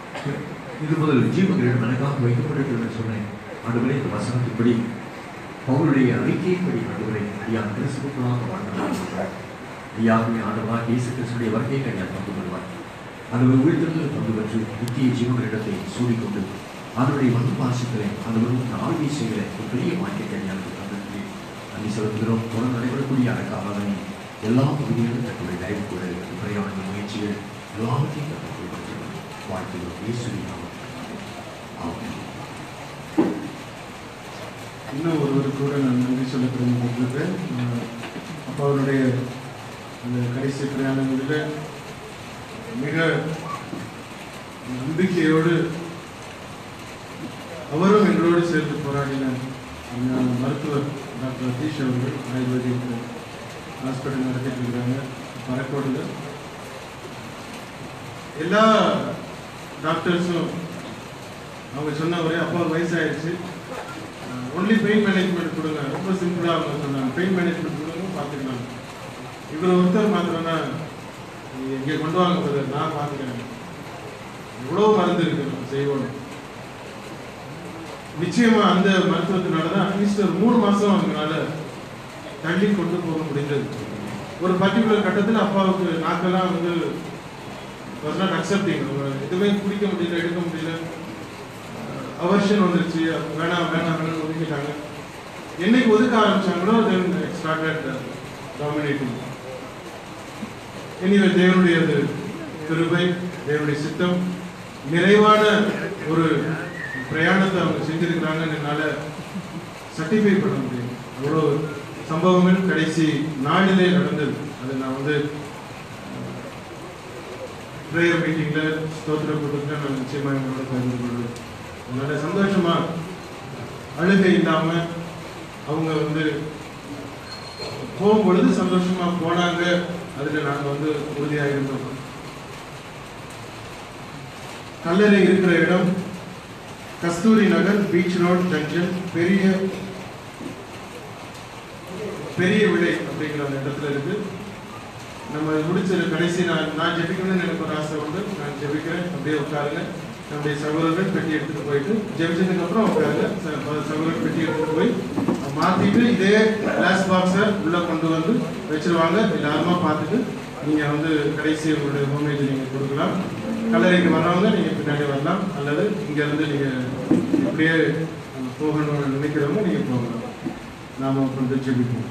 இது முதல் ஜீவங்களிடம் எனக்காக வைக்கப்பட்டிருக்கிறது என்று சொன்னேன் ஆண்டுகளே இந்த வசனத்தின்படி பவுளுடைய அறிக்கையின்படி ஆண்டுகளை ஐயா கிறிஸ்துக்குள்ளாக வாழ்ந்தார் ஐயாவே ஆண்டவராக இயேசு கிறிஸ்துடைய வருகையை ஐயா பங்கு பெறுவார் ஆண்டவர் உயிர்த்தெழுதல் பங்கு பெற்று நித்திய ஜீவங்களிடத்தை சூடிக்கொண்டு அதனுடைய வந்து பாசத்திலே ஆண்டவர் ஆழ்வி செய்கிற ஒரு பெரிய வாக்கியத்தை ஐயாவுக்கு தந்திருக்கு நன்றி செலுத்துகிறோம் தொடர்ந்து நடைபெறக்கூடிய அரக்க ஆராதனை எல்லா பகுதிகளிலும் தங்களுடைய தயவு கூட பிரயாண முயற்சிகள் எல்லாவற்றையும் கற்றுக்கொள்கிறோம் வாழ்த்துகிறோம் இயேசுவின் நாமத்தில் ஆமென் இன்னும் ஒருவர் கூட நான் நன்றி சொல்ல விரும்புகிறேன் அப்போ அவருடைய அந்த கடைசி பிரயாணங்களில் மிக நம்பிக்கையோடு அவரும் எங்களோடு சேர்ந்து போராடின அந்த மருத்துவர் டாக்டர் ரதீஷ் அவர்கள் ஆயுர்வேதிக் ஹாஸ்பிட்டல் நடத்திட்டு இருக்காங்க பறக்கோடில் எல்லா டாக்டர்ஸும் அவங்க சொன்ன ஒரே அப்பா வயசாயிடுச்சு ஒன்லி பெயின் மேனேஜ்மெண்ட் கொடுங்க ரொம்ப சிம்பிளாக அவங்க சொன்னாங்க பெயின் மேனேஜ்மெண்ட் கொடுங்க பார்த்துக்கலாம் இவர் ஒருத்தர் மாத்திரம்னா இங்கே கொண்டு வாங்க brother, நான் பார்த்துக்கிறேன் எவ்வளோ மருந்து இருக்கு நம்ம செய்வோம் நிச்சயமா அந்த மருத்துவத்தினால தான் அட்லீஸ்ட் ஒரு மூணு மாசம் அவங்களால தள்ளி கொண்டு போக முடிந்தது ஒரு பர்டிகுலர் கட்டத்தில் அப்பாவுக்கு நாக்கெல்லாம் வந்து வாஸ் நாட் அக்செப்டிங் எதுவுமே குடிக்க முடியல எடுக்க முடியல அவர்ஷன் வந்துருச்சு வேணாம் வேணாம் வேணாம் ஒதுக்கிட்டாங்க என்னைக்கு ஒதுக்க ஆரம்பிச்சாங்களோ தென் ஸ்டார்டட் டாமினேட்டிங் எனிவே தேவனுடைய அது கிருபை தேவனுடைய சித்தம் நிறைவான ஒரு பிரயாணத்தை அவங்க செஞ்சிருக்கிறாங்கன்னு என்னால் சர்டிஃபை பண்ண முடியும் அவ்வளோ சம்பவங்கள் கடைசி நாளிலே நடந்தது அது நான் வந்து ப்ரேயர் மீட்டிங்கில் ஸ்தோத்திர கூட்டத்தில் நான் நிச்சயமாக எங்களோட பகிர்ந்து கொள்வேன் அதனால சந்தோஷமா அழுகை இல்லாம அவங்க வந்து போகும்பொழுது சந்தோஷமா போனாங்க அதுல நாங்க வந்து உறுதியாக இருந்தோம் கல்லறை இருக்கிற இடம் Kasturi Nagar beach road junction பெரிய பெரிய விடை அப்படிங்கிற அந்த இடத்துல இருக்கு நம்ம முடிச்ச கடைசி நான் நான் ஜெபிக்கணும்னு எனக்கு ஒரு ஆசை உண்டு நான் ஜெபிக்கிறேன் அப்படியே உட்காருங்க நம்முடைய சகோதரர்கள் பெட்டி எடுத்துட்டு போயிட்டு ஜெபிச்சதுக்கு அப்புறம் உட்காருங்க ச- ப- சகோதரர் பெட்டி எடுத்துட்டு போய் மாத்திட்டு இதே கிளாஸ் பாக்ஸை உள்ள கொண்டு வந்து வச்சிருவாங்க எல்லாருமா பார்த்துட்டு நீங்க வந்து கடைசி உங்களுடைய ஹோமேஜ் நீங்க கொடுக்கலாம் கல்லறைக்கு வர்றவங்க நீங்க பின்னாடி வரலாம் அல்லது இங்க இருந்து நீங்க இப்படியே அஹ், போகணும்னு நினைக்கிறவங்க நீங்க போகலாம் நாம கொண்டு ஜெபிப்போம்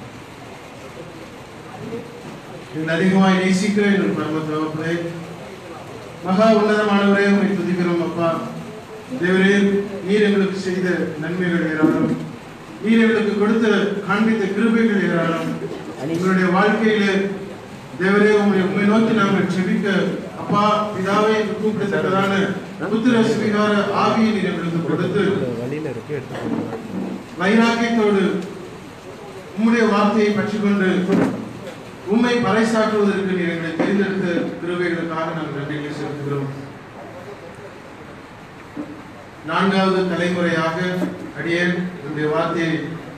எங்கள் அதிகமாய் நேசிக்கிற எங்கள் பரம தகப்பனே மகா உன்னதமானவரே உங்களை துதிக்கிறோம் அப்பா தேவரே நீர் எங்களுக்கு செய்த நன்மைகள் ஏராளம் நீர் எங்களுக்கு கொடுத்த காண்பித்த கிருபைகள் ஏராளம் எங்களுடைய வாழ்க்கையில தேவரே உங்களை உண்மை நோக்கி நாங்கள் செபிக்க அப்பா பிதாவை என்று கூப்பிடத்தக்கதான புத்திர சுவிகார ஆவியை நீர் எங்களுக்கு கொடுத்து வழியில இருக்கு எடுத்து வைராக்கியத்தோடு உம்முடைய வார்த்தையை பற்றிக்கொண்டு உம்மை பறைசாற்றுவதற்கு நீர் எங்களை தேர்ந்தெடுத்த கிருபைகளுக்காக நாங்கள் நன்றிகளை செலுத்துகிறோம் நான்காவது தலைமுறையாக அடியேன் என்னுடைய வார்த்தையை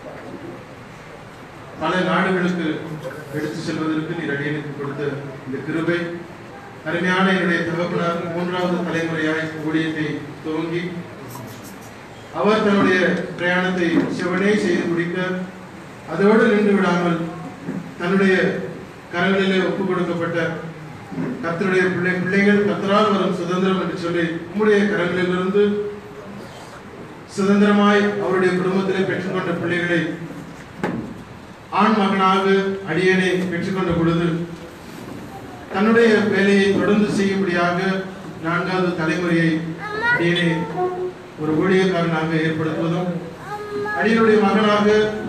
பல நாடுகளுக்கு எடுத்து செல்வதற்கு நீர் அடியனுக்கு கொடுத்த இந்த கிருபை அருமையான என்னுடைய தகப்பனார் மூன்றாவது தலைமுறையாய் ஊழியத்தை துவங்கி அவர் தன்னுடைய பிரயாணத்தை செவனே செய்து முடிக்க அதோடு நின்று விடாமல் தன்னுடைய கரங்களிலே ஒப்புக் கொடுக்கப்பட்ட கர்த்தருடைய பிள்ளை பிள்ளைகள் கர்த்தரால் வரும் சுதந்திரம் என்று சொல்லி உம்முடைய கரங்களிலிருந்து சுதந்திரமாய் அவருடைய குடும்பத்திலே பெற்றுக்கொண்ட பிள்ளைகளை ஆண் மகனாக அடியனை பெற்றுக்கொண்ட பொழுது தன்னுடைய வேலையை தொடர்ந்து செய்யும்படியாக நான்காவது தலைமுறையை அடியனை ஒரு ஊழியக்காரனாக ஏற்படுத்துவதும் அடியனுடைய மகனாக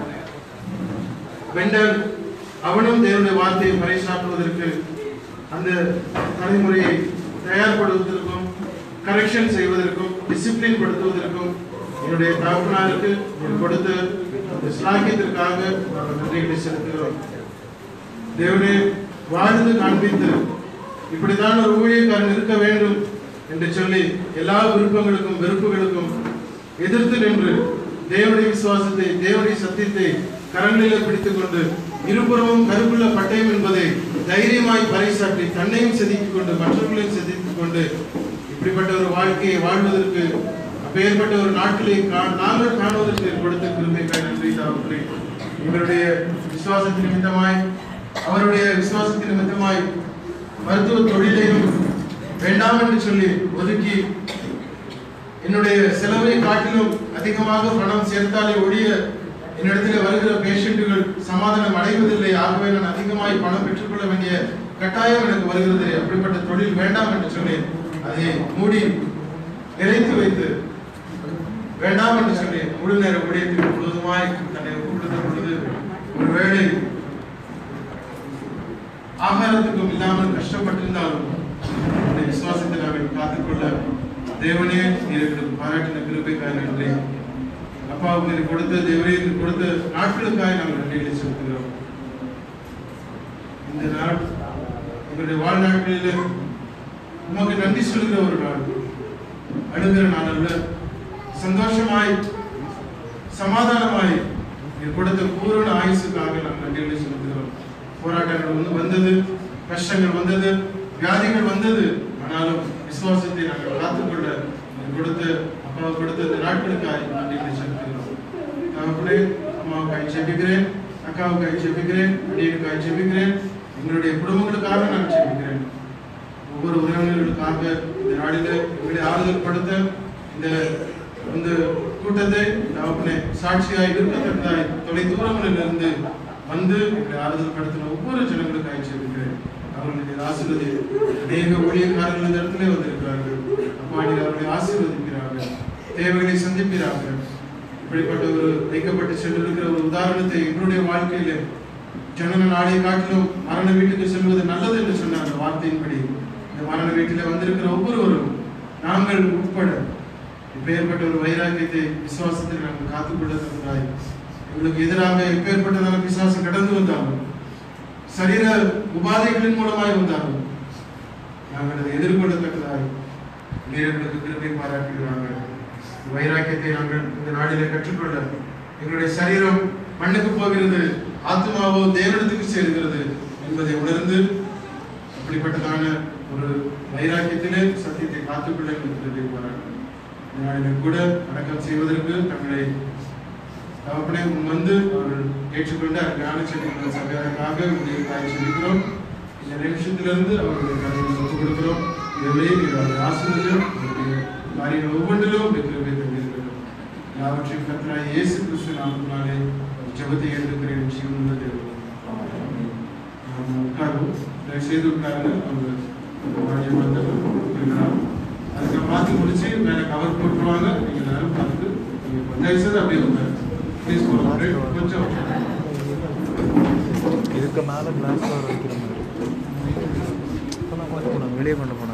வெண்டல் அவனும் தேவனுடைய வார்த்தையை பறைசாற்றுவதற்கு அந்த தலைமுறையை தயார்படுத்துவதற்கும் கரெக்ஷன் செய்வதற்கும் டிசிப்ளின் படுத்துவதற்கும் என்னுடைய தகப்பனாருக்கு நீர் கொடுத்த இந்த ஸ்லாக்கியத்திற்காக நாங்கள் நன்றிகளை செலுத்துகிறோம் தேவனே வாழ்ந்து காண்பித்து இப்படித்தான் ஒரு ஊழியக்காரன் இருக்க வேண்டும் என்று சொல்லி எல்லா விருப்பங்களுக்கும் வெறுப்புகளுக்கும் எதிர்த்து நின்று தேவனுடைய விசுவாசத்தை தேவனுடைய சத்தியத்தை கரங்களில் பிடித்துக் கொண்டு இருபுறமும் கருப்புள்ள பட்டயம் என்பதை தைரியமாய் பறைசாற்றி தன்னையும் செதுக்கிக் கொண்டு மற்றவர்களையும் செதுக்கிக் கொண்டு இப்படிப்பட்ட ஒரு வாழ்க்கையை வாழ்வதற்கு அப்பேற்பட்ட ஒரு நாட்களை கா- நாங்கள் காணுவதற்கு கொடுத்த கிருபைக்காய் நன்றி தாவர்களே இவருடைய விசுவாசத்தின் நிமித்தமாய் அவருடைய விசுவாசத்தின் நிமித்தமாய் மருத்துவ தொழிலையும் வேண்டாம் என்று சொல்லி ஒதுக்கி என்னுடைய செலவை காட்டிலும் அதிகமாக பணம் சேர்த்தாலே ஒழிய என்னிடத்தில் வருகிற பேஷண்ட்டுகள் சமாதானம் அடைவதில்லை ஆகவே நான் அதிகமாய் பணம் பெற்றுக்கொள்ள வேண்டிய கட்டாயம் எனக்கு வருகிறது அப்படிப்பட்ட தொழில் வேண்டாம் என்று சொல்லி அதை மூடி நிறைத்து வைத்து வேண்டாம் என்று சொல்லி முழு நேர ஊழியத்தில் முழுவதுமாய் தன்னை ஒப்புக்கொடுத்த பொழுது ஒருவேளை ஆகாரத்துக்கும் இல்லாமல் கஷ்டப்பட்டிருந்தாலும் இந்த விசுவாசத்தை நாங்கள் காத்துக்கொள்ள தேவனே நீர் எங்களுக்கு பாராட்டின கிருபைக்காக நன்றி அப்பா உங்களுக்கு கொடுத்த தேவனே எங்களுக்கு கொடுத்த நாட்களுக்காக நாங்கள் நன்றிகளை செலுத்துகிறோம் இந்த நாள் எங்களுடைய வாழ்நாட்களில் உமக்கு நன்றி சொல்கிற ஒரு நாள் அழுகிற நாள் அல்ல சந்தோஷமாய் சமாதானமாய் நீர் கொடுத்த பூரண ஆயுசுக்காக நாங்கள் நன்றிகளை செலுத்துகிறோம் போராட்டங்கள் வந்து வந்தது கஷ்டங்கள் வந்தது வியாதிகள் வந்தது ஆனாலும் விசுவாசத்தை நாங்கள் காத்துக்கொள்ள நீர் கொடுத்த அப்பாவை கொடுத்த இந்த நாட்களுக்காக நன்றிகளை செலுத்துகிறோம் தகப்பனே அம்மாவுக்காய் ஜெபிக்கிறேன் அக்காவுக்காய் ஜெபிக்கிறேன் அடியனுக்காய் ஜெபிக்கிறேன் எங்களுடைய குடும்பங்களுக்காக நான் ஜெபிக்கிறேன் ஒவ்வொரு உறவினர்களுக்காக இந்த நாளில் எங்களை ஆறுதல் படுத்த இந்த இந்த கூட்டத்தை தகப்பனே சாட்சியாய் இருக்கத்தக்கதாய் தொலை தூரங்களிலிருந்து வந்து எங்களை ஆறுதல் படுத்தின ஒவ்வொரு ஜனங்களுக்காக ஜெபிக்கிறேன் அவர்களுடைய ஆசீர்வதி அநேக ஊழியக்காரர்கள் இந்த இடத்துல வந்திருக்கிறார்கள் அப்பா நீர் அவர்களை ஆசீர்வதிக்கிறார்கள் தேவைகளை சந்திப்பீராக இப்படிப்பட்ட ஒரு வைக்கப்பட்டு சென்றிருக்கிற ஒரு உதாரணத்தை எங்களுடைய வாழ்க்கையில ஜனன நாளை காட்டிலும் மரண வீட்டுக்கு செல்வது நல்லது என்று சொன்ன அந்த வார்த்தையின்படி இந்த மரண வீட்டில் வந்திருக்கிற ஒவ்வொருவரும் நாங்கள் உட்பட இப்பேற்பட்ட ஒரு வைராக்கியத்தை விசுவாசத்தில் நாங்கள் காத்துக்கொள்ள தந்தாய் எங்களுக்கு எதிராக எப்பேற்பட்டதான விசுவாசம் கடந்து வந்தாலும் சரீர உபாதைகளின் மூலமாய் வந்தாலும் நாங்கள் அதை எதிர்கொள்ளத்தக்கதாய் வீரர்களுக்கு கிருபை பாராட்டுகிறார்கள் வைராக்கியத்தை நாங்கள் இந்த நாளிலே கற்றுக்கொள்ள எங்களுடைய சரீரம் மண்ணுக்கு போகிறது ஆத்மாவோ தேவனத்துக்கு சேர்கிறது என்பதை உணர்ந்து அப்படிப்பட்டதான ஒரு வைராக்கியத்திலே சத்தியத்தை காத்துக்கொள்ள இருக்கிறார்கள் நாளிலும் கூட அடக்கம் செய்வதற்கு தங்களை தகப்பனே முன் வந்து அவர்கள் ஏற்றுக்கொண்டு அருமையான செடிகள் சபையாருக்காக உடைய தாய் சொல்லிக்கிறோம் இந்த நிமிஷத்திலிருந்து அவர்களுடைய கதையை ஒப்புக் கொடுக்கிறோம் இதுவே அவருடைய ஆசிரியர் அவருடைய காரியங்கள் ஒவ்வொன்றிலும் வெற்றி தந்திருக்கிறோம் எல்லாவற்றையும் கத்தராய் இயேசு கிறிஸ்து நாமத்தினாலே ஜெபத்தை எடுக்கிறேன் நிச்சயம் உள்ள தேவன் உட்காரும் தயவு செய்து உட்காருங்க அவங்க வாடிய வந்து இருக்கிறார் அதுக்கு பார்த்து முடிச்சு மேலே கவர் போட்டுருவாங்க நீங்கள் எல்லாரும் பார்த்து நீங்கள் தயவு செய்து அப்படியே உட்காருங்க ப்ளீஸ் போகிறோம் கொஞ்சம் இதுக்கு மேலே கிளாஸ் கவர் வைக்கிற மாதிரி கொண்டு போனாங்க வெளியே கொண்டு போனாங்க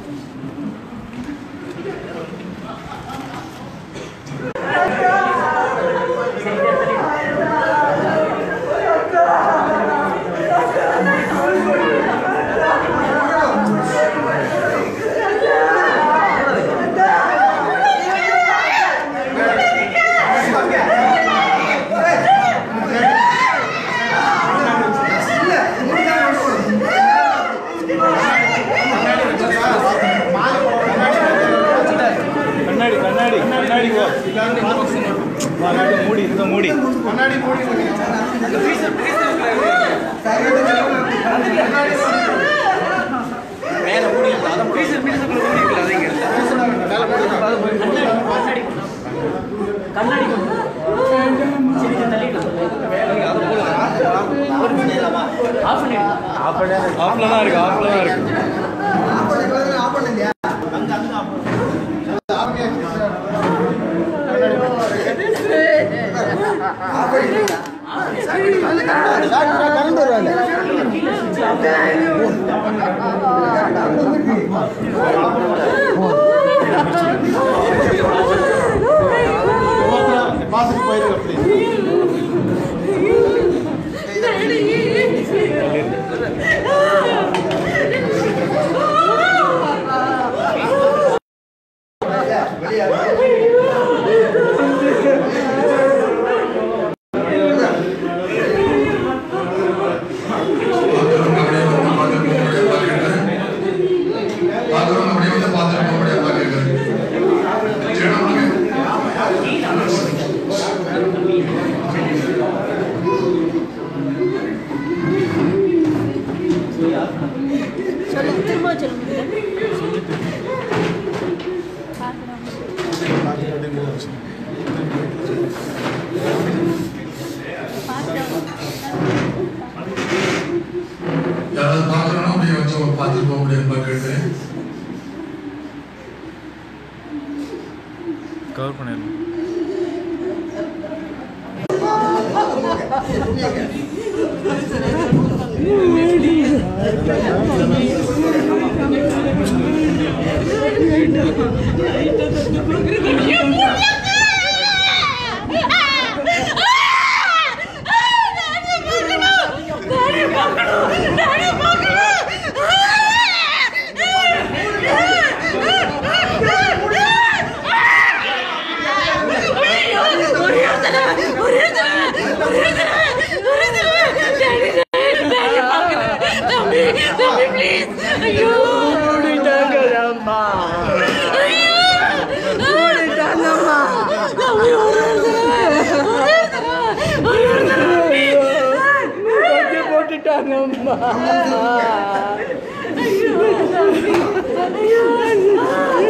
கண்ணாடி கண்ணாடி கண்ணாடி போ மூடி இந்த மூடி கண்ணாடி மூடி கண்ணாடி கொண்டு சரி இதை தள்ளிட்டு ஆஃப் பண்ணிடலாம் ஆஃப்ல தான் இருக்கு ஆஃப்ல தான் இருக்கு பார்த்துட்டு போயிருங்க ப்ளீஸ் சொல்லுங்க திரும்ப சொல்லுங்க யாராவது பார்க்கணும் அப்படியே வச்சு பார்த்துட்டு போக முடியாது கேட்டேன் கவர் பண்ணிடலாம் போட்டுட்டாங்க